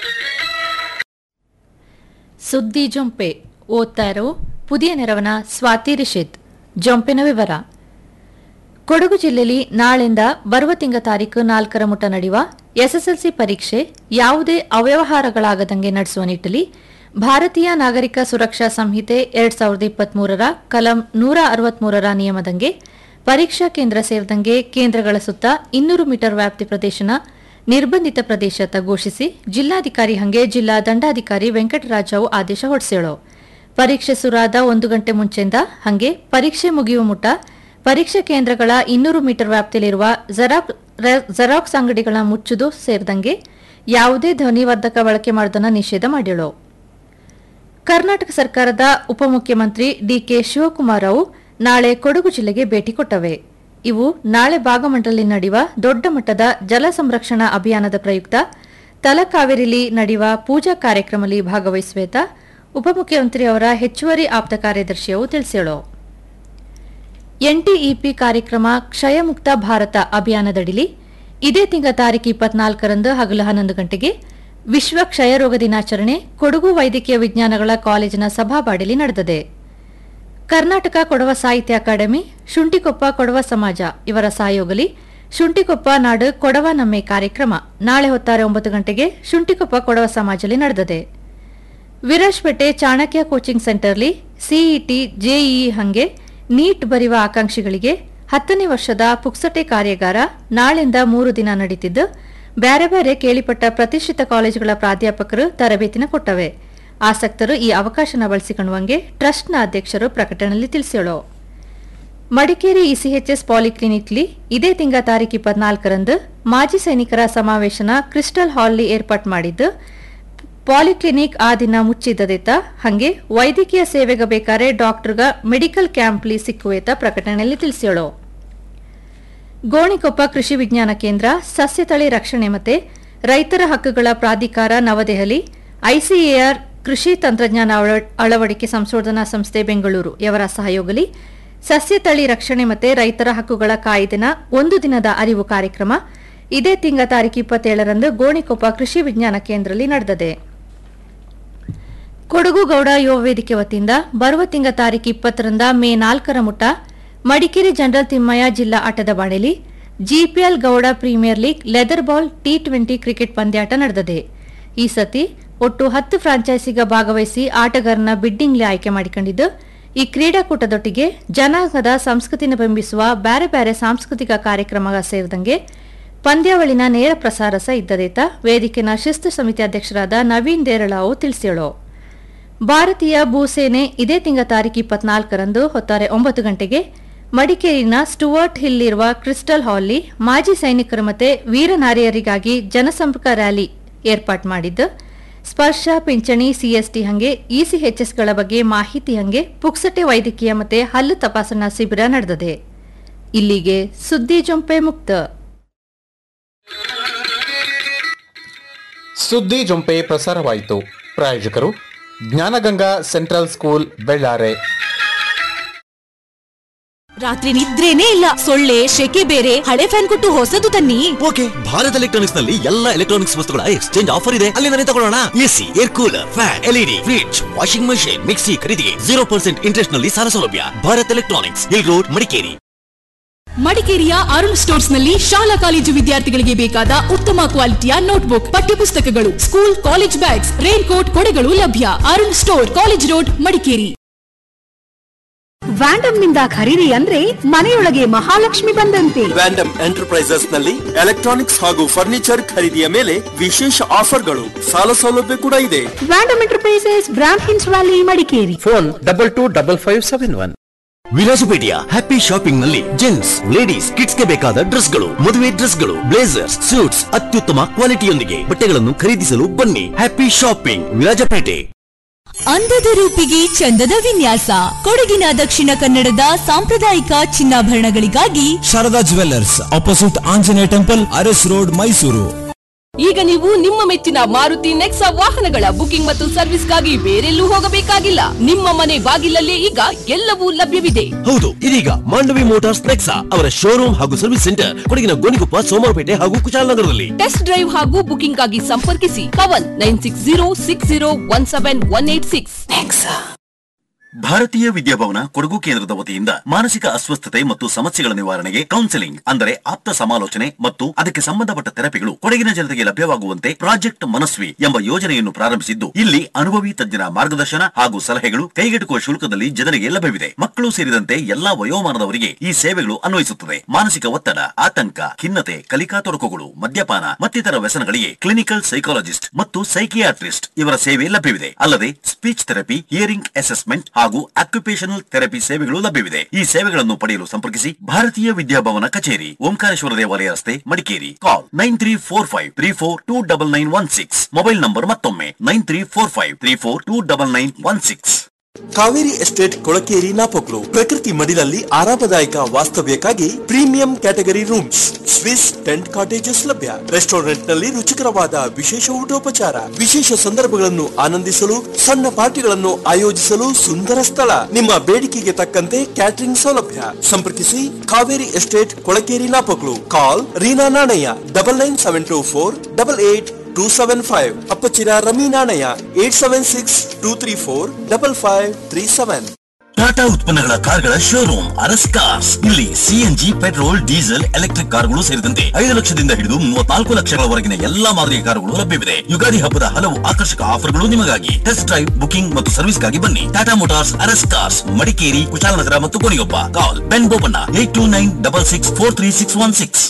ಸುದ್ದಿ ಜೊಂಪೆ ಓದ್ತಾ ಇರೋ ಪುದಿಯ ನೆರವನ ಸ್ವಾತಿ ರಿಷಿತ್ ಜೊಂಪಿನ ವಿವರ ಕೊಡಗು ಜಿಲ್ಲೆಯಲ್ಲಿ ನಾಳೆಯಿಂದ ಬರುವ ತಿಂಗ ತಾರೀಕು ನಾಲ್ಕರ ಮುಟ ನಡೆಯುವ ಎಸ್ಎಸ್ಎಲ್ಸಿ ಪರೀಕ್ಷೆ ಯಾವುದೇ ಅವ್ಯವಹಾರಗಳಾಗದಂಗೆ ನಡೆಸುವ ನಿಟ್ಟಲ್ಲಿ ಭಾರತೀಯ ನಾಗರಿಕ ಸುರಕ್ಷಾ ಸಂಹಿತೆ ಎರಡ್ ಸಾವಿರದ ಇಪ್ಪತ್ಮೂರರ ಕಲಂ ನೂರ ಅರವತ್ಮೂರರ ನಿಯಮದಂಗೆ ಪರೀಕ್ಷಾ ಕೇಂದ್ರ ಸೇರಿದಂಗೆ ಕೇಂದ್ರಗಳ ಸುತ್ತ ಇನ್ನೂರು ಮೀಟರ್ ವ್ಯಾಪ್ತಿ ಪ್ರದೇಶನ ನಿರ್ಬಂಧಿತ ಪ್ರದೇಶ ಅಂತ ಘೋಷಿಸಿ ಜಿಲ್ಲಾಧಿಕಾರಿ ಹಂಗೆ ಜಿಲ್ಲಾ ದಂಡಾಧಿಕಾರಿ ವೆಂಕಟರಾಜವು ಆದೇಶ ಹೊರಡಿಸ್ಯಾಳು ಪರೀಕ್ಷೆ ಸುರಾದ ಒಂದು ಗಂಟೆ ಮುಂಚೆಯಿಂದ ಹಂಗೆ ಪರೀಕ್ಷೆ ಮುಗಿಯುವ ಮುಟ ಪರೀಕ್ಷಾ ಕೇಂದ್ರಗಳ ಇನ್ನೂರು ಮೀಟರ್ ವ್ಯಾಪ್ತಿಯಲ್ಲಿರುವ ಜೆರಾಕ್- ರೆ- ಜೆರಾಕ್ಸ್ ಅಂಗಡಿಗಳ ಮುಚ್ಚುದು ಸೇರಿದಂಗೆ ಯಾವುದೇ ಧ್ವನಿವರ್ಧಕ ಬಳಕೆ ಮಾಡೋದನ್ನ ನಿಷೇಧ ಮಾಡ್ಯಳು ಕರ್ನಾಟಕ ಸರ್ಕಾರದ ಉಪಮುಖ್ಯಮಂತ್ರಿ ಡಿಕೆ ಶಿವಕುಮಾರ್ ರಾವ್ ನಾಳೆ ಕೊಡಗು ಜಿಲ್ಲೆಗೆ ಭೇಟಿ ಕೊಟ್ಟವೆ ಇವು ನಾಳೆ ಭಾಗಮಂಡಲದಲ್ಲಿ ನಡೆಯುವ ದೊಡ್ಡ ಮಟ್ಟದ ಜಲ ಸಂರಕ್ಷಣಾ ಅಭಿಯಾನದ ಪ್ರಯುಕ್ತ ತಲಕಾವೇರಿಲಿ ನಡೆಯುವ ಪೂಜಾ ಕಾರ್ಯಕ್ರಮದಲ್ಲಿ ಭಾಗವಹಿಸುವೇತ ಉಪಮುಖ್ಯಮಂತ್ರಿ ಅವರ ಹೆಚ್ಚುವರಿ ಆಪ್ತ ಕಾರ್ಯದರ್ಶಿಯವು ತಿಳಿಸ್ಯಾಳು ಎನ್ಟಿಇಪಿ ಕಾರ್ಯಕ್ರಮ ಕ್ಷಯಮುಕ್ತ ಭಾರತ ಅಭಿಯಾನದಡಿಲಿ ಇದೇ ತಿಂಗಳ ತಾರೀಕು ಇಪ್ಪತ್ನಾಲ್ಕರಂದು ಹಗಲು ಹನ್ನೊಂದು ಗಂಟೆಗೆ ವಿಶ್ವ ಕ್ಷಯರೋಗ ದಿನಾಚರಣೆ ಕೊಡಗು ವೈದ್ಯಕೀಯ ವಿಜ್ಞಾನಗಳ ಕಾಲೇಜಿನ ಸಭಾಬಾಡಿಲಿ ನಡೆದಿದೆ ಕರ್ನಾಟಕ ಕೊಡವ ಸಾಹಿತ್ಯ ಅಕಾಡೆಮಿ ಶುಂಠಿಕೊಪ್ಪ ಕೊಡವ ಸಮಾಜ ಇವರ ಸಹಯೋಗಲಿ ಶುಂಠಿಕೊಪ್ಪ ನಾಡು ಕೊಡವ ನಮ್ಮೆ ಕಾರ್ಯಕ್ರಮ ನಾಳೆ ಹೊತ್ತಾರೆ ಒಂಬತ್ತು ಗಂಟೆಗೆ ಶುಂಠಿಕೊಪ್ಪ ಕೊಡವ ಸಮಾಜದಲ್ಲಿ ನಡೆದಿದೆ ವಿರಾಜ್ಪೇಟೆ ಚಾಣಕ್ಯ ಕೋಚಿಂಗ್ ಸೆಂಟರ್ಲಿ ಸಿಇಟಿ ಜೆಇಇ ಹಂಗೆ ನೀಟ್ ಬರೆಯುವ ಆಕಾಂಕ್ಷಿಗಳಿಗೆ ಹತ್ತನೇ ವರ್ಷದ ಪುಕ್ಸಟೆ ಕಾರ್ಯಾಗಾರ ನಾಳೆಯಿಂದ ಮೂರು ದಿನ ನಡೀತಿದ್ದು ಬೇರೆ ಬೇರೆ ಕೇಳಿಪಟ್ಟ ಪ್ರತಿಷ್ಠಿತ ಕಾಲೇಜುಗಳ ಪ್ರಾಧ್ಯಾಪಕರು ತರಬೇತಿನ ಕೊಟ್ಟವೆ ಆಸಕ್ತರು ಈ ಅವಕಾಶನ ಬಳಸಿಕೊಳ್ಳುವಂಗೆ ಟ್ರಸ್ಟ್ನ ಅಧ್ಯಕ್ಷರು ಪ್ರಕಟಣೆಯಲ್ಲಿ ತಿಳಿಸ್ಯಾಳು ಮಡಿಕೇರಿ ಇಸಿಎಚ್ಎಸ್ ಪಾಲಿಕ್ಲಿನಿಕ್ಲಿ ಇದೇ ತಿಂಗ ತಾರೀಕು ಇಪ್ಪತ್ನಾಲ್ಕರಂದು ಮಾಜಿ ಸೈನಿಕರ ಸಮಾವೇಶನ ಕ್ರಿಸ್ಟಲ್ ಹಾಲ್ಲಿ ಏರ್ಪಾಟ್ ಮಾಡಿದ್ದು ಪಾಲಿಕ್ಲಿನಿಕ್ ಆ ದಿನ ಮುಚ್ಚಿದ್ದದೇತ ಹಂಗೆ ವೈದ್ಯಕೀಯ ಸೇವೆಗೆ ಬೇಕಾರೆ ಡಾಕ್ಟರ್ಗ ಮೆಡಿಕಲ್ ಕ್ಯಾಂಪ್ಲಿ ಸಿಕ್ಕುವೇತ ಪ್ರಕಟಣೆಯಲ್ಲಿ ತಿಳಿಸ್ಯಾಳು ಗೋಣಿಕೊಪ್ಪ ಕೃಷಿ ವಿಜ್ಞಾನ ಕೇಂದ್ರ ಸಸ್ಯತಳಿ ರಕ್ಷಣೆ ಮತ್ತೆ ರೈತರ ಹಕ್ಕುಗಳ ಪ್ರಾಧಿಕಾರ ನವದೆಹಲಿ ಐಸಿಎಆರ್ ಕೃಷಿ ತಂತ್ರಜ್ಞಾನ ಅಳ- ಅಳವಡಿಕೆ ಸಂಶೋಧನಾ ಸಂಸ್ಥೆ ಬೆಂಗಳೂರು ಇವರ ಸಹಯೋಗಲಿ ಸಸ್ಯತಳಿ ರಕ್ಷಣೆ ಮತ್ತೆ ರೈತರ ಹಕ್ಕುಗಳ ಕಾಯ್ದೆನ ಒಂದು ದಿನದ ಅರಿವು ಕಾರ್ಯಕ್ರಮ ಇದೇ ತಿಂಗಳ ತಾರೀಕು ಇಪ್ಪತ್ತೇಳರಂದು ಗೋಣಿಕೊಪ್ಪ ಕೃಷಿ ವಿಜ್ಞಾನ ಕೇಂದ್ರದಲ್ಲಿ ನಡೆದಿದೆ ಕೊಡಗು ಗೌಡ ಯುವ ವೇದಿಕೆ ವತಿಯಿಂದ ಬರುವ ತಿಂಗಳ ತಾರೀಕು ಇಪ್ಪತ್ತರಿಂದ ಮೇ ನಾಲ್ಕರ ಮುಟ ಮಡಿಕೇರಿ ಜನರಲ್ ತಿಮ್ಮಯ್ಯ ಜಿಲ್ಲಾ ಆಟದ ಬಾಣೆಲಿ GPL Gowda premier league leather ball T twenty cricket ಪಂದ್ಯಾಟ ನಡೆದಿದೆ ಈ ಸತಿ ಒಟ್ಟು ಹತ್ತು ಫ್ರಾಂಚೈಸಿಗ ಭಾಗವಹಿಸಿ ಆಟಗಾರನ ಬಿಡ್ಡಿಂಗ್ಲಿ ಆಯ್ಕೆ ಮಾಡಿಕೊಂಡಿದ್ದು ಈ ಕ್ರೀಡಾಕೂಟದೊಟ್ಟಿಗೆ ಜನಾಂಗದ ಸಂಸ್ಕೃತಿನ ಬಿಂಬಿಸುವ ಬ್ಯಾರೆ ಬ್ಯಾರೆ ಸಾಂಸ್ಕೃತಿಕ ಕಾರ್ಯಕ್ರಮ ಸೇರಿದಂಗೆ ಪಂದ್ಯಾವಳಿನ ನೇರ ಪ್ರಸಾರ ಸಹ ಇದ್ದದೇತ ವೇದಿಕೆನ ಶಿಸ್ತು ಸಮಿತಿ ಅಧ್ಯಕ್ಷರಾದ ನವೀನ್ ದೇರಳಾವು ತಿಳಿಸ್ಯಾಳು ಭಾರತೀಯ ಭೂಸೇನೆ ಇದೇ ತಿಂಗಳ ತಾರೀಕು ಇಪ್ಪತ್ನಾಲ್ಕರಂದು ಹೊತ್ತಾರೆ ಒಂಬತ್ತು ಗಂಟೆಗೆ ಮಡಿಕೇರಿನ ಸ್ಟುವರ್ಟ್ ಹಿಲ್ ಇರುವ ಕ್ರಿಸ್ಟಲ್ ಹಾಲ್ಲಿ ಮಾಜಿ ಸೈನಿಕರು ಮತ್ತೆ ವೀರನಾರಿಯರಿಗಾಗಿ ಜನಸಂಪರ್ಕ ರ್ಯಾಲಿ ಏರ್ಪಾಟ್ ಮಾಡಿದ್ದು ಸ್ಪರ್ಶ ಪಿಂಚಣಿ ಸಿಎಸ್ಟಿ ಹಂಗೆ ಇಸಿಎಚ್ಎಸ್ಗಳ ಬಗ್ಗೆ ಮಾಹಿತಿ ಹಂಗೆ ಪುಕ್ಸಟೆ ವೈದ್ಯಕೀಯ ಮತ್ತೆ ಹಲ್ಲು ತಪಾಸಣಾ ಶಿಬಿರ ನಡೆದಿದೆ ಇಲ್ಲಿಗೆ ಸುದ್ದಿ ಜೊಂಪೆ ಮುಕ್ತ ಸುದ್ದಿ ಜೊಂಪೆ ಪ್ರಸಾರವಾಯಿತು ಪ್ರಾಯೋಜಕರು ಜ್ಞಾನಗಂಗಾ ಸೆಂಟ್ರಲ್ ಸ್ಕೂಲ್ ಬೆಳ್ಳಾರೆ ರಾತ್ರಿ ನಿದ್ರೇನೇ ಇಲ್ಲ ಸೊಳ್ಳೆ ಶೆಕೆ ಬೇರೆ ಹಳೆ ಫ್ಯಾನ್ ಕೊಟ್ಟು ಹೊಸದು ತನ್ನಿ ಓಕೆ ಭಾರತ್ ಎಲೆಕ್ಟ್ರಾನಿಕ್ಸ್ ನಲ್ಲಿ ಎಲ್ಲ ಎಲೆಕ್ಟ್ರಾನಿಕ್ಸ್ ವಸ್ತುಗಳ ಎಕ್ಸ್ಚೇಂಜ್ ಆಫರ್ ಇದೆ ಅಲ್ಲಿಂದಲೇ ತಗೊಳ್ಳೋಣ AC air cooler fan LED fridge washing machine mixie ಖರೀದಿಗೆ ಜೀರೋ ಪರ್ಸೆಂಟ್ ಇಂಟ್ರೆಸ್ಟ್ ನಲ್ಲಿ ಸಾಲ ಸೌಲಭ್ಯ Bharat electronics hill road Madikeri ಮಡಿಕೇರಿಯ ಅರುಣ್ ಸ್ಟೋರ್ಸ್ ನಲ್ಲಿ ಶಾಲಾ ಕಾಲೇಜು ವಿದ್ಯಾರ್ಥಿಗಳಿಗೆ ಬೇಕಾದ ಉತ್ತಮ ಕ್ವಾಲಿಟಿಯ ನೋಟ್ಬುಕ್ ಪಠ್ಯಪುಸ್ತಕಗಳು school college bags rain coat ಕೊಡೆಗಳು ಲಭ್ಯ Arun store college road Madikeri Vandam ನಿಂದ ಖರೀದಿ ಅಂದ್ರೆ ಮನೆಯೊಳಗೆ ಮಹಾಲಕ್ಷ್ಮಿ ಬಂದಂತೆ ವ್ಯಾಂಡಮ್ ಎಂಟರ್ಪ್ರೈಸಸ್ ನಲ್ಲಿ ಎಲೆಕ್ಟ್ರಾನಿಕ್ಸ್ ಹಾಗೂ ಫರ್ನಿಚರ್ ಖರೀದಿಯ ಮೇಲೆ ವಿಶೇಷ ಆಫರ್ಗಳು ಸಾಲ ಸೌಲಭ್ಯ ಕೂಡ ಇದೆ ವ್ಯಾಂಡಮ್ ಎಂಟರ್ಪ್ರೈಸಸ್ ಬ್ರಾಂಡ್ ಹಿನ್ಸ್ valley Madikeri phone double two double five seven one ವಿಲಾಸಪೇಟೆಯ ಹ್ಯಾಪಿ ಶಾಪಿಂಗ್ ನಲ್ಲಿ ಜೆಂಟ್ಸ್ ಲೇಡೀಸ್ ಕಿಡ್ಸ್ ಗೆ ಬೇಕಾದ ಡ್ರೆಸ್ಗಳು ಮದುವೆ ಡ್ರೆಸ್ಗಳು ಬ್ಲೇಸರ್ಸ್ ಸೂಟ್ಸ್ ಅತ್ಯುತ್ತಮ ಕ್ವಾಲಿಟಿಯೊಂದಿಗೆ ಬಟ್ಟೆಗಳನ್ನು ಖರೀದಿಸಲು ಬನ್ನಿ ಹ್ಯಾಪಿ ಶಾಪಿಂಗ್ ವಿರಾಜಪೇಟೆ ಅಂದದ ರೂಪಿಗೆ ಚಂದದ ವಿನ್ಯಾಸ ಕೊಡಗಿನ ದಕ್ಷಿಣ ಕನ್ನಡದ ಸಾಂಪ್ರದಾಯಿಕ ಚಿನ್ನಾಭರಣಗಳಿಗಾಗಿ Sharada jewellers opposite Anjaneya temple Aras road Mysuru ಈಗ ನೀವು ನಿಮ್ಮ ಮೆಚ್ಚಿನ ಮಾರುತಿ ನೆಕ್ಸಾ ವಾಹನಗಳ ಬುಕಿಂಗ್ ಮತ್ತು ಸರ್ವಿಸ್ಗಾಗಿ ಬೇರೆಲ್ಲೂ ಹೋಗಬೇಕಾಗಿಲ್ಲ ನಿಮ್ಮ ಮನೆ ಬಾಗಿಲಲ್ಲೇ ಈಗ ಎಲ್ಲವೂ ಲಭ್ಯವಿದೆ ಹೌದು ಇದೀಗ ಮಾಂಡವಿ ಮೋಟಾರ್ಸ್ ನೆಕ್ಸಾ ಅವರ ಶೋರೂಮ್ ಹಾಗೂ ಸರ್ವಿಸ್ ಸೆಂಟರ್ ಕೊಡಗಿನ ಗೋಣಿಕೊಪ್ಪ ಸೋಮವಾರಪೇಟೆ ಹಾಗೂ ಕುಶಾಲನಗರದಲ್ಲಿ ಟೆಸ್ಟ್ ಡ್ರೈವ್ ಹಾಗೂ ಬುಕಿಂಗ್ ಗಾಗಿ ಸಂಪರ್ಕಿಸಿ Pavan nine six zero six zero one seven one eight six Bharatiya Vidya Bhavan Kodagu ಕೇಂದ್ರದ ವತಿಯಿಂದ ಮಾನಸಿಕ ಅಸ್ವಸ್ಥತೆ ಮತ್ತು ಸಮಸ್ಯೆಗಳ ನಿವಾರಣೆಗೆ ಕೌನ್ಸೆಲಿಂಗ್ ಅಂದರೆ ಆಪ್ತ ಸಮಾಲೋಚನೆ ಮತ್ತು ಅದಕ್ಕೆ ಸಂಬಂಧಪಟ್ಟ ಥೆರಪಿಗಳು ಕೊಡಗಿನ ಜನತೆಗೆ ಲಭ್ಯವಾಗುವಂತೆ ಪ್ರಾಜೆಕ್ಟ್ ಮನಸ್ವಿ ಎಂಬ ಯೋಜನೆಯನ್ನು ಪ್ರಾರಂಭಿಸಿದ್ದು ಇಲ್ಲಿ ಅನುಭವಿ ತಜ್ಞರ ಮಾರ್ಗದರ್ಶನ ಹಾಗೂ ಸಲಹೆಗಳು ಕೈಗೆಟುಕುವ ಶುಲ್ಕದಲ್ಲಿ ಜನರಿಗೆ ಲಭ್ಯವಿದೆ ಮಕ್ಕಳು ಸೇರಿದಂತೆ ಎಲ್ಲಾ ವಯೋಮಾನದವರಿಗೆ ಈ ಸೇವೆಗಳು ಅನ್ವಯಿಸುತ್ತದೆ ಮಾನಸಿಕ ಒತ್ತಡ ಆತಂಕ ಖಿನ್ನತೆ ಕಲಿಕಾ ತೊಡಕುಗಳು ಮದ್ಯಪಾನ ಮತ್ತಿತರ ವ್ಯಸನಗಳಿಗೆ ಕ್ಲಿನಿಕಲ್ ಸೈಕಾಲಜಿಸ್ಟ್ ಮತ್ತು ಸೈಕಿಯಾಟ್ರಿಸ್ಟ್ ಇವರ ಸೇವೆ ಲಭ್ಯವಿದೆ ಅಲ್ಲದೆ ಸ್ಪೀಚ್ ಥೆರಪಿ ಹಿಯರಿಂಗ್ ಅಸೆಸ್ಮೆಂಟ್ ಹಾಗೂ ಅಕ್ಯುಪೇಷನಲ್ ಥೆರಪಿ ಸೇವೆಗಳು ಲಭ್ಯವಿದೆ ಈ ಸೇವೆಗಳನ್ನು ಪಡೆಯಲು ಸಂಪರ್ಕಿಸಿ ಭಾರತೀಯ ವಿದ್ಯಾಭವನ ಕಚೇರಿ ಓಂಕಾರೇಶ್ವರ ದೇವಾಲಯ ರಸ್ತೆ Madikeri call nine three four five three four two double nine one six mobile number ಮತ್ತೊಮ್ಮೆ nine three four five three four two double nine one six Kaveri estate Kolakeri Napoklu ಪ್ರಕೃತಿ ಮಡಿಲಲ್ಲಿ ಆರಾಮದಾಯಕ ವಾಸ್ತವ್ಯಕ್ಕಾಗಿ premium category rooms Swiss tent cottages ಲಭ್ಯ restaurant ನಲ್ಲಿ ರುಚಿಕರವಾದ ವಿಶೇಷ ಊಟೋಪಚಾರ ವಿಶೇಷ ಸಂದರ್ಭಗಳನ್ನು ಆನಂದಿಸಲು ಸಣ್ಣ ಪಾರ್ಟಿಗಳನ್ನು ಆಯೋಜಿಸಲು ಸುಂದರ ಸ್ಥಳ ನಿಮ್ಮ ಬೇಡಿಕೆಗೆ ತಕ್ಕಂತೆ ಕ್ಯಾಟರಿಂಗ್ ಸೌಲಭ್ಯ ಸಂಪರ್ಕಿಸಿ Kaveri estate Kolakeri Napoklu call Reena Nanaiah double nine seven two four double eight two seven five Appachira Rami Nanaiah eight seven six two three four double five three seven Tata ಉತ್ಪನ್ನಗಳ ಕಾರ್ಗಳ ಶೋರೂಮ್ ಅರಸ್ ಕಾರ್ಸ್ ಇಲ್ಲಿ ಸಿಎನ್ಜಿ ಪೆಟ್ರೋಲ್ ಡೀಸೆಲ್ ಎಲೆಕ್ಟ್ರಿಕ್ ಕಾರುಗಳು ಸೇರಿದಂತೆ ಐದು ಲಕ್ಷದಿಂದ ಹಿಡಿದು ಮೂವತ್ನಾಲ್ಕು ಲಕ್ಷಗಳವರೆಗಿನ ಎಲ್ಲಾ ಮಾದರಿಯ ಕಾರುಗಳು ಲಭ್ಯವಿದೆ ಯುಗಾದಿ ಹಬ್ಬದ ಹಲವು ಆಕರ್ಷಕ ಆಫರ್ಗಳು ನಿಮಗಾಗಿ ಟೆಸ್ಟ್ ಡ್ರೈವ್ ಬುಕಿಂಗ್ ಮತ್ತು ಸರ್ವಿಸ್ಗಾಗಿ ಬನ್ನಿ ಟಾಟಾ ಮೋಟಾರ್ಸ್ ಅರಸ್ ಕಾರ್ಸ್ ಮಡಿಕೇರಿ ಕುಶಾಲನಗರ ಮತ್ತು ಕೊನೆಗೊಬ್ಬ call Ben Bopanna eight two nine double six four three six one six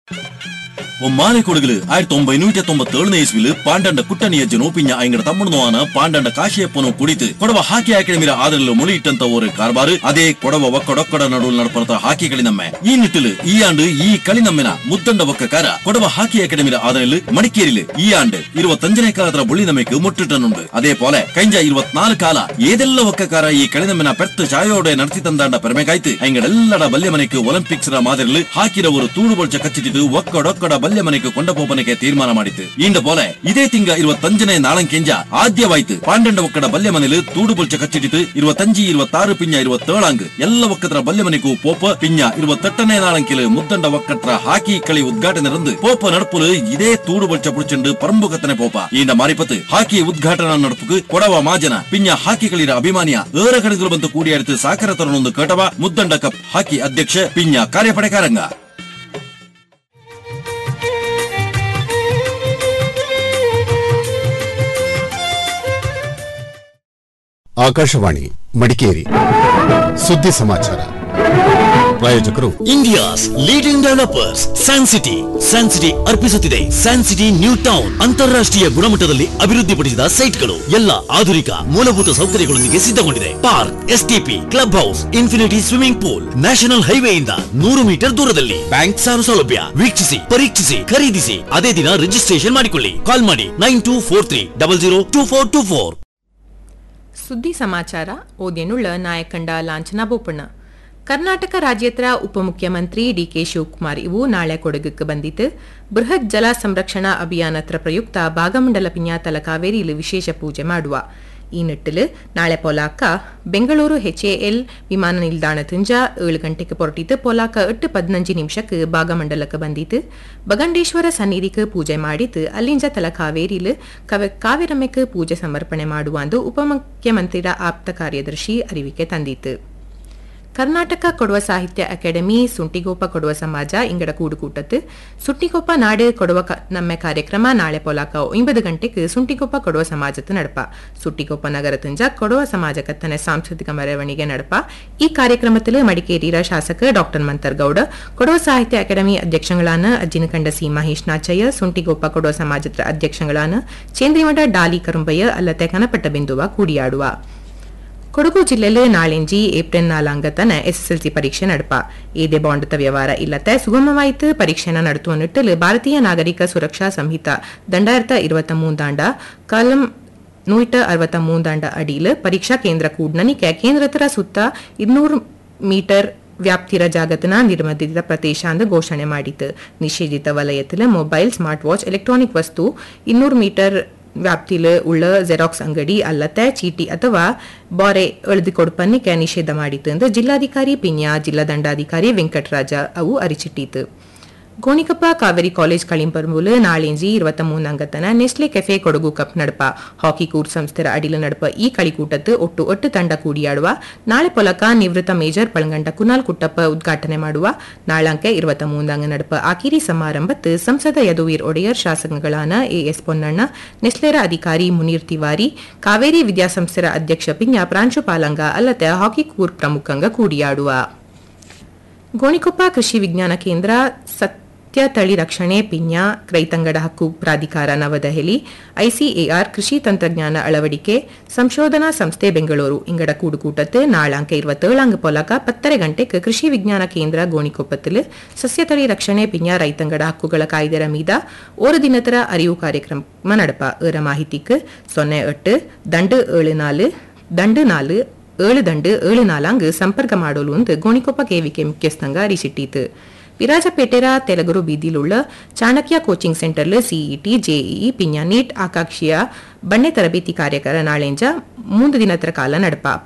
ഒമ്മാനെ കൊടുക്കല് ആയിരത്തി ഒമ്പതിനൂറ്റി തൊമ്പത്തി ഏഴിന് ഇസ്വില് പാണ്ടണ്ട കുട്ടണിയ ജനോപിഞ്ഞ അയങ്ങട തമ്മണുവാണ് ಪಾಂಡಂಡ ಕಾಶಿಯಪ್ಪನು ಕುಡಿತು ಕೊಡವ ಹಾಕಿ ಅಕಾಡೆಮಿರ ಆದರಲು ಮೊಳಿಯಿಟ್ಟಂತ ஒரு ಕಾರ್ಬಾರು ಅದೇ ಕೊಡವ ಒಕ್ಕಡೊಕ್ಕಡ ನಡುவில் ನಡಪನತ ಹಾಕಿ കളിನಮ್ಮೆ ಈ ನಿಟ್ಟಿಲು ಈ ಆಂಡು ಈ കളിನಮ್ಮೆನ ಮುದ್ದಂಡ ಒಕ್ಕಕಾರ ಕೊಡವ ಹಾಕಿ ಅಕಾಡೆಮಿರ ಆದರಲು മടിക്കേരില് ഈ ആണ്ട് ഇരുപത്തഞ്ചിനെ കാലത്ര ബുള്ളി നമ്മയ്ക്ക് മുട്ടിട്ടുണ്ട് അതേപോലെ കഴിഞ്ഞ ഇരുപത്തിനാല് കാല ഏതെല്ല ഒക്കക്കാര ഈ കളിനമ്മെന പെർത്ത് ചായോടെ നടത്തി തந்தாണ്ട പെരಮೆಗಾಯ್ತು അയങ്ങടെല്ലಡ ಬಲ್ಯಮನೆക്ക് ಒಲಿಂಪಿಕ್ಸ್ ರ ಮಾದರಿಲು ಹಾಕಿರ ஒரு ತೂಡು ಬೊಳ್ಚ ಕಚ್ಚಿಟ್ಟಿದ್ದು ಒಕ್ಕಡೊಕ್ಕಡ ಬಲ್ಯಮನೆಗೆ ಕೊಂಡಪೋಪನೆಗೆ ತೀರ್ಮಾನ ಮಾಡಿತು ಇಂದ ಪೋಲೆ ಇದೇ ತಿಂಗ ഇരുപത്തഞ്ചിനെ നാളಂಕೆಂಜ ಆದ್ಯವಾಯ್ತು ಪಾಂಡಂಡ ಒಕ್ಕಡ ಬಲ್ಯಮನೆಲು ತೂಡು ಬೊಳ್ಚ ಕಚ್ಚಿಟ್ಟಿತು ഇരുപത്തഞ്ച് ഇരുപತ್ತಾರು ಪಿಂಜ ഇരുപತ್ತೇಳಾಂಗ್ ಎಲ್ಲ ಒಕ್ಕದ್ರ ಬಲ್ಯಮನೆಗೂ ಪೋಪ ಪಿಂಜ ഇരുപത്തെട്ടನೇ ನಾಳಂಕಿಲು ಮುದ್ದಂಡ ಒಕ್ಕಟ್ರ ಹಾಕಿ കളി ಉದ್ಘಾಟನೆ ರಂದು ಪೋಪ ನಡಪುಲು ಇದೇ ತೂಡು ಬೊಳ್ಚ ಪುಡ್ಚಂಡು ಪರಂಬುಕತ್ತನೆ ಪೋಪ ಇಂದ ಮಾರಿಪತ್ತು ಹಾಕಿ ಉದ್ಘಾಟನಾ ನಡಪುಕು ಕೊಡವ ಮಾಜನ ಪಿಂಜ ಹಾಕಿ കളിರ ಅಭಿಮಾನಿಯ ಏರ ಕಣಿಗಳು ಬಂತು ಕೂಡಿಯಾಡಿತು ಸಾಕರ ತರನೊಂದು ಕಟವ ಮುದ್ದಂಡ ಕಪ್ ಹಾಕಿ ಅಧ್ಯಕ್ಷ ಪಿಂಜ ಕಾರ್ಯಪಡೆಕಾರಂಗ ಆಕಾಶವಾಣಿ ಮಡಿಕೇರಿ ಸುದ್ದಿ ಸಮಾಚಾರ ಪ್ರಾಯೋಜಕರು India's leading developers San City San City ಅರ್ಪಿಸುತ್ತಿದೆ ಸ್ಯಾನ್ ಸಿಟಿ ನ್ಯೂ ಟೌನ್ ಅಂತಾರಾಷ್ಟ್ರೀಯ ಗುಣಮಟ್ಟದಲ್ಲಿ ಅಭಿವೃದ್ಧಿಪಡಿಸಿದ ಸೈಟ್ಗಳು ಎಲ್ಲ ಆಧುನಿಕ ಮೂಲಭೂತ ಸೌಕರ್ಯಗಳೊಂದಿಗೆ ಸಿದ್ಧಗೊಂಡಿದೆ park STP club house infinity swimming pool national ಹೈವೇಯಿಂದ ನೂರು ಮೀಟರ್ ದೂರದಲ್ಲಿ ಬ್ಯಾಂಕ್ ಸಾಲ ಸೌಲಭ್ಯ ವೀಕ್ಷಿಸಿ ಪರೀಕ್ಷಿಸಿ ಖರೀದಿಸಿ ಅದೇ ದಿನ ರಿಜಿಸ್ಟ್ರೇಷನ್ ಮಾಡಿಕೊಳ್ಳಿ ಕಾಲ್ ಮಾಡಿ nine two four three double zero two four two four ಸುದ್ದಿ ಸಮಾಚಾರ ಓದ್ಯನುಳ್ಳ ನಾಯಕಂಡ ಲಾಂಛನ ಬೋಪಣ್ಣ ಕರ್ನಾಟಕ ರಾಜ್ಯತ್ರ ಉಪಮುಖ್ಯಮಂತ್ರಿ ಡಿಕೆ ಶಿವಕುಮಾರ್ ಇವು ನಾಳೆ ಕೊಡಗಕ್ಕೆ ಬಂದಿತ್ತು ಬೃಹತ್ ಜಲ ಸಂರಕ್ಷಣಾ ಅಭಿಯಾನತ್ರ ಪ್ರಯುಕ್ತ ಭಾಗಮಂಡಲ ಪಿಂಜ ತಲಕಾವೇರಿಯಲ್ಲಿ ವಿಶೇಷ ಪೂಜೆ ಮಾಡುವ ಈ ನಿಟ್ಟಿಲು ನಾಳೆ ಪೊಲಾಕ ಬೆಂಗಳೂರು ಎಚ್ಎಎಲ್ ವಿಮಾನ ನಿಲ್ದಾಣ ತುಂಜ ಏಳು ಗಂಟೆಗೆ ಪೊರಟಿತು ಪೊಲಾಕ ಎಟ್ಟು ಪದಿನಂಜು ನಿಮಿಷಕ್ಕೆ ಭಾಗಮಂಡಲಕ್ಕೆ ಬಂದಿತ್ತು ಬಗಂಡೇಶ್ವರ ಸನ್ನಿಧಿಗೆ ಪೂಜೆ ಮಾಡಿತ್ತು ಅಲ್ಲಿಂಜ ತಲಕಾವೇರಿಲು ಕವ ಕಾವೇರಮ್ಮೆಕ್ಕೆ ಪೂಜೆ ಸಮರ್ಪಣೆ ಮಾಡುವಂದು ಉಪಮುಖ್ಯಮಂತ್ರಿರ ಆಪ್ತ ಕಾರ್ಯದರ್ಶಿ ಅರಿವಿಕೆ ತಂದಿತ್ತು ಕರ್ನಾಟಕ ಕೊಡುವ ಸಾಹಿತ್ಯ ಅಕಾಡೆಮಿ ಸುಂಟಿಗೋಪ ಕೊಡುವ ಸಮಾಜ ಇಂಗಡ ಕೂಡುಕೂಟತ್ತು ಸುಟ್ಟಿಗೋಪ ನಾಡು ಕೊಡುವ ಕ- ನಮ್ಮೆ ಕಾರ್ಯಕ್ರಮ ನಾಳೆ ಪೊಲಾಕ ಒಂಬತ್ತು ಗಂಟೆಗೆ ಸುಂಟಿಗೋಪ ಕೊಡುವ ಸಮಾಜದ ನಡಪ ಸುಟ್ಟಿಗೋಪ ನಗರ ತುಂಜ ಕೊಡುವ ಸಮಾಜ ಕತ್ತನೆ ಸಾಂಸ್ಕೃತಿಕ ಮೆರವಣಿಗೆ ನಡಪ ಈ ಕಾರ್ಯಕ್ರಮത്തിൽ ಮಡಿಕೇರಿಯ ಶಾಸಕ ಡಾಕ್ಟರ್ ಮಂತರ್ಗೌಡ ಕೊಡುವ ಸಾಹಿತ್ಯ ಅಕಾಡೆಮಿ ಅಧ್ಯಕ್ಷಗಳಾன ಅಜ್ಜಿನಕಂಡ ಸಿ ಮಹೇಶ್ ನಾಚಯ್ಯ ಸುಂಟಿಗೋಪ ಕೊಡುವ ಸಮಾಜದ ಅಧ್ಯಕ್ಷಗಳಾன ಚೇಂದ್ರಿಮಠ ಡಾಲಿ ಕರುಂಬಯ್ಯ ಅಲ್ಲತೆ ಕನಪಟ್ಟ ಬಿಂದುವ ಕೂಡಿಯಾಡುವ ಕೊಡಗು ಜಿಲ್ಲೆಯಲ್ಲಿ ನಾಳೆಂಜಿ ಏಪ್ರಿಲ್ ನಾಲಾಂಗತನ ಎಸ್ಎಸ್ಎಲ್ಸಿ ಪರೀಕ್ಷೆ ನಡಪ ಏದೆ ಬಾಂಡ್ತ ವ್ಯವಹಾರ ಇಲ್ಲತೆ ಸುಗಮವಾಯಿತು ಪರೀಕ್ಷೆನ ನಡೆಸುವ ನಿಟ್ಟಲು ಭಾರತೀಯ ನಾಗರಿಕ ಸುರಕ್ಷಾ ಸಂಹಿತ ದಂಡಾಯಿರತ ഇരുപത്തി മൂന്നാണ്ട ಕಾಲಂ ನೂಟ ಅರವತ್ತ ಮೂಂದಾಂಡ ಅಡಿയിൽ ಪರೀಕ್ಷಾ ಕೇಂದ್ರ ಕೂಡ್ನನಿಕೆ ಕೇಂದ್ರತರ ಸುತ್ತ ಇನ್ನೂರು ಮೀಟರ್ ವ್ಯಾಪ್ತಿರ ಜಾಗತನ ನಿರ್ಬಂಧಿತ ಪ್ರದೇಶ ಎಂದು ಘೋಷಣೆ ಮಾಡಿತು ನಿಷೇಧಿತ ವಲಯத்தில் ಮೊಬೈಲ್ ಸ್ಮಾರ್ಟ್ ವಾಚ್ ಎಲೆಕ್ಟ್ರಾನಿಕ್ ವಸ್ತು ಇನ್ನೂರು ಮೀಟರ್ ವ್ಯಾಪ್ತಿயில் உள்ள ಜೆರಾಕ್ಸ್ ಅಂಗಡಿ ಅಲ್ಲತ್ತೆ ಚೀಟಿ ಅಥವಾ ಬಾರೆ ಎಳೆದು ಕೊಡುಪನ್ನಿಕೆ ನಿಷೇಧ ಮಾಡಿತು ಎಂದು ಜಿಲ್ಲಾಧಿಕಾರಿ ಪಿನ್ಯಾ ಜಿಲ್ಲಾ ದಂಡಾಧಿಕಾರಿ ವೆಂಕಟರಾಜ ಅವು ಅರಿಚಿಟ್ಟಿತು ಗೋಣಿಕೊಪ್ಪ ಕಾವೇರಿ ಕಾಲೇಜ್ ಕಳಿಂಪರ್ಮೂಲು ನಾಳಿಂಜಿ ഇരുപത്ത മൂന്നംഗത്തന നെസ്ലെ കെഫെ കൊടഗു കപ്പ് നടപ്പ ಹಾಕಿ ಕೂರ್ ಸಂಸ್ಥೆರ ಅಡಿಲ ನಡಪ ಈ ಕಳಿಕೂಟತ್ತು ಒಟ್ಟು ಒಟ್ಟು ತಂಡ ಕೂಡಿಯಾಡುವ ನಾಳೆ ಪೊಲಕ ನಿವೃತ್ತ ಮೇಜರ್ ಪಳಂಗಂಟ ಕುನಾಲ್ ಕುಟ್ಟಪ್ಪ ಉದ್ಘಾಟನೆ ಮಾಡುವ ನಾಳಂಕೆ ഇരുപത്ത മൂന്നಂಗ ನಡಪ ಆಕಿರಿ ಸಮಾರಂಭತ್ತು ಸಂಸದ ಯದುವೀರ್ ಒಡೆಯರ್ ಶಾಸಕಗಳಾನ ಎಎಸ್ ಪೊನ್ನಣ್ಣ ನೆಸ್ಲೆರ ಅಧಿಕಾರಿ ಮುನೀರ್ ತಿವಾರಿ ಕಾವೇರಿ ವಿದ್ಯಾಸಂಸ್ಥೆರ ಅಧ್ಯಕ್ಷ ಪಿಂಜ ಪ್ರಾಂಶುಪಾಲಂಗ ಅಲ್ಲದೆ ಹಾಕಿ ಕೂರ್ ಪ್ರಮುಖಂಗ ಕೂಡಿಯಾಡುವ ಗೋಣಿಕೊಪ್ಪ ಕೃಷಿ ವಿಜ್ಞಾನ ಕೇಂದ್ರ ಸತ್ಯ ತಳಿ ರಕ್ಷಣೆ ಪಿನ್ಯ ರೈತಂಗಡ ಹಕ್ಕು ಪ್ರಾಧಿಕಾರ ನವದೆಹಲಿ ಐಸಿಎಆರ್ ಕೃಷಿ ತಂತ್ರಜ್ಞಾನ ಅಳವಡಿಕೆ ಸಂಶೋಧನಾ ಸಂಸ್ಥೆ ಬೆಂಗಳೂರು ಇಂಗಡ ಕೂಡುಕೂಟತ್ತು ನಾಳಾಂಕ இருபத்தேழாங்கு பொலக பத்தரை ಗಂಟೆಗೆ ಕೃಷಿ ವಿಜ್ಞಾನ ಕೇಂದ್ರ ಗೋಣಿಕೊಪ್ಪத்தில் ಸಸ್ಯತಳಿ ರಕ್ಷಣೆ ಪಿನ್ಯ ರೈತಂಗಡ ಹಕ್ಕುಗಳ ಕಾಯ್ದೆರ ಮೀದ ஒரு ದಿನತರ ಅರಿವು ಕಾರ್ಯಕ್ರಮ நடப்பா ஏற மாಹಿತಿக்கு ಸೊನ್ನೆ ಎಟ್ಟು ದಂಡು ಏಳು ನಾಲು ದಂಡು ನಾಲು ಏಳು ದಂಡು ಏಳು ನಾಲಾಂಗ್ ಸಂಪರ್ಕ ಮಾಡೋಲು ಎಂದು ಗೋಣಿಕೊಪ್ಪ ಕೆವಿಕೆ ಮುಖ್ಯಸ್ಥಂಗ ಅರಿಸಿಟ್ಟಿತು ವಿರಾಜಪೇಟೆರ ತೆಲಗುರು ಬೀದಿಲುಳ್ಳ ಚಾಣಕ್ಯ ಕೋಚಿಂಗ್ ಸೆಂಟರ್ಲು ಸಿಇಟಿ ಜೆಇಇ ಪಿನ್ಯ ನೀಟ್ ಆಕಾಂಕ್ಷಿಯ ಬಣ್ಣೆ ತರಬೇತಿ ಕಾರ್ಯಕ್ರಮ ನಾಳೆಂಜ ಮೂಂದು ದಿನತರ ಕಾಲ ನಡಪ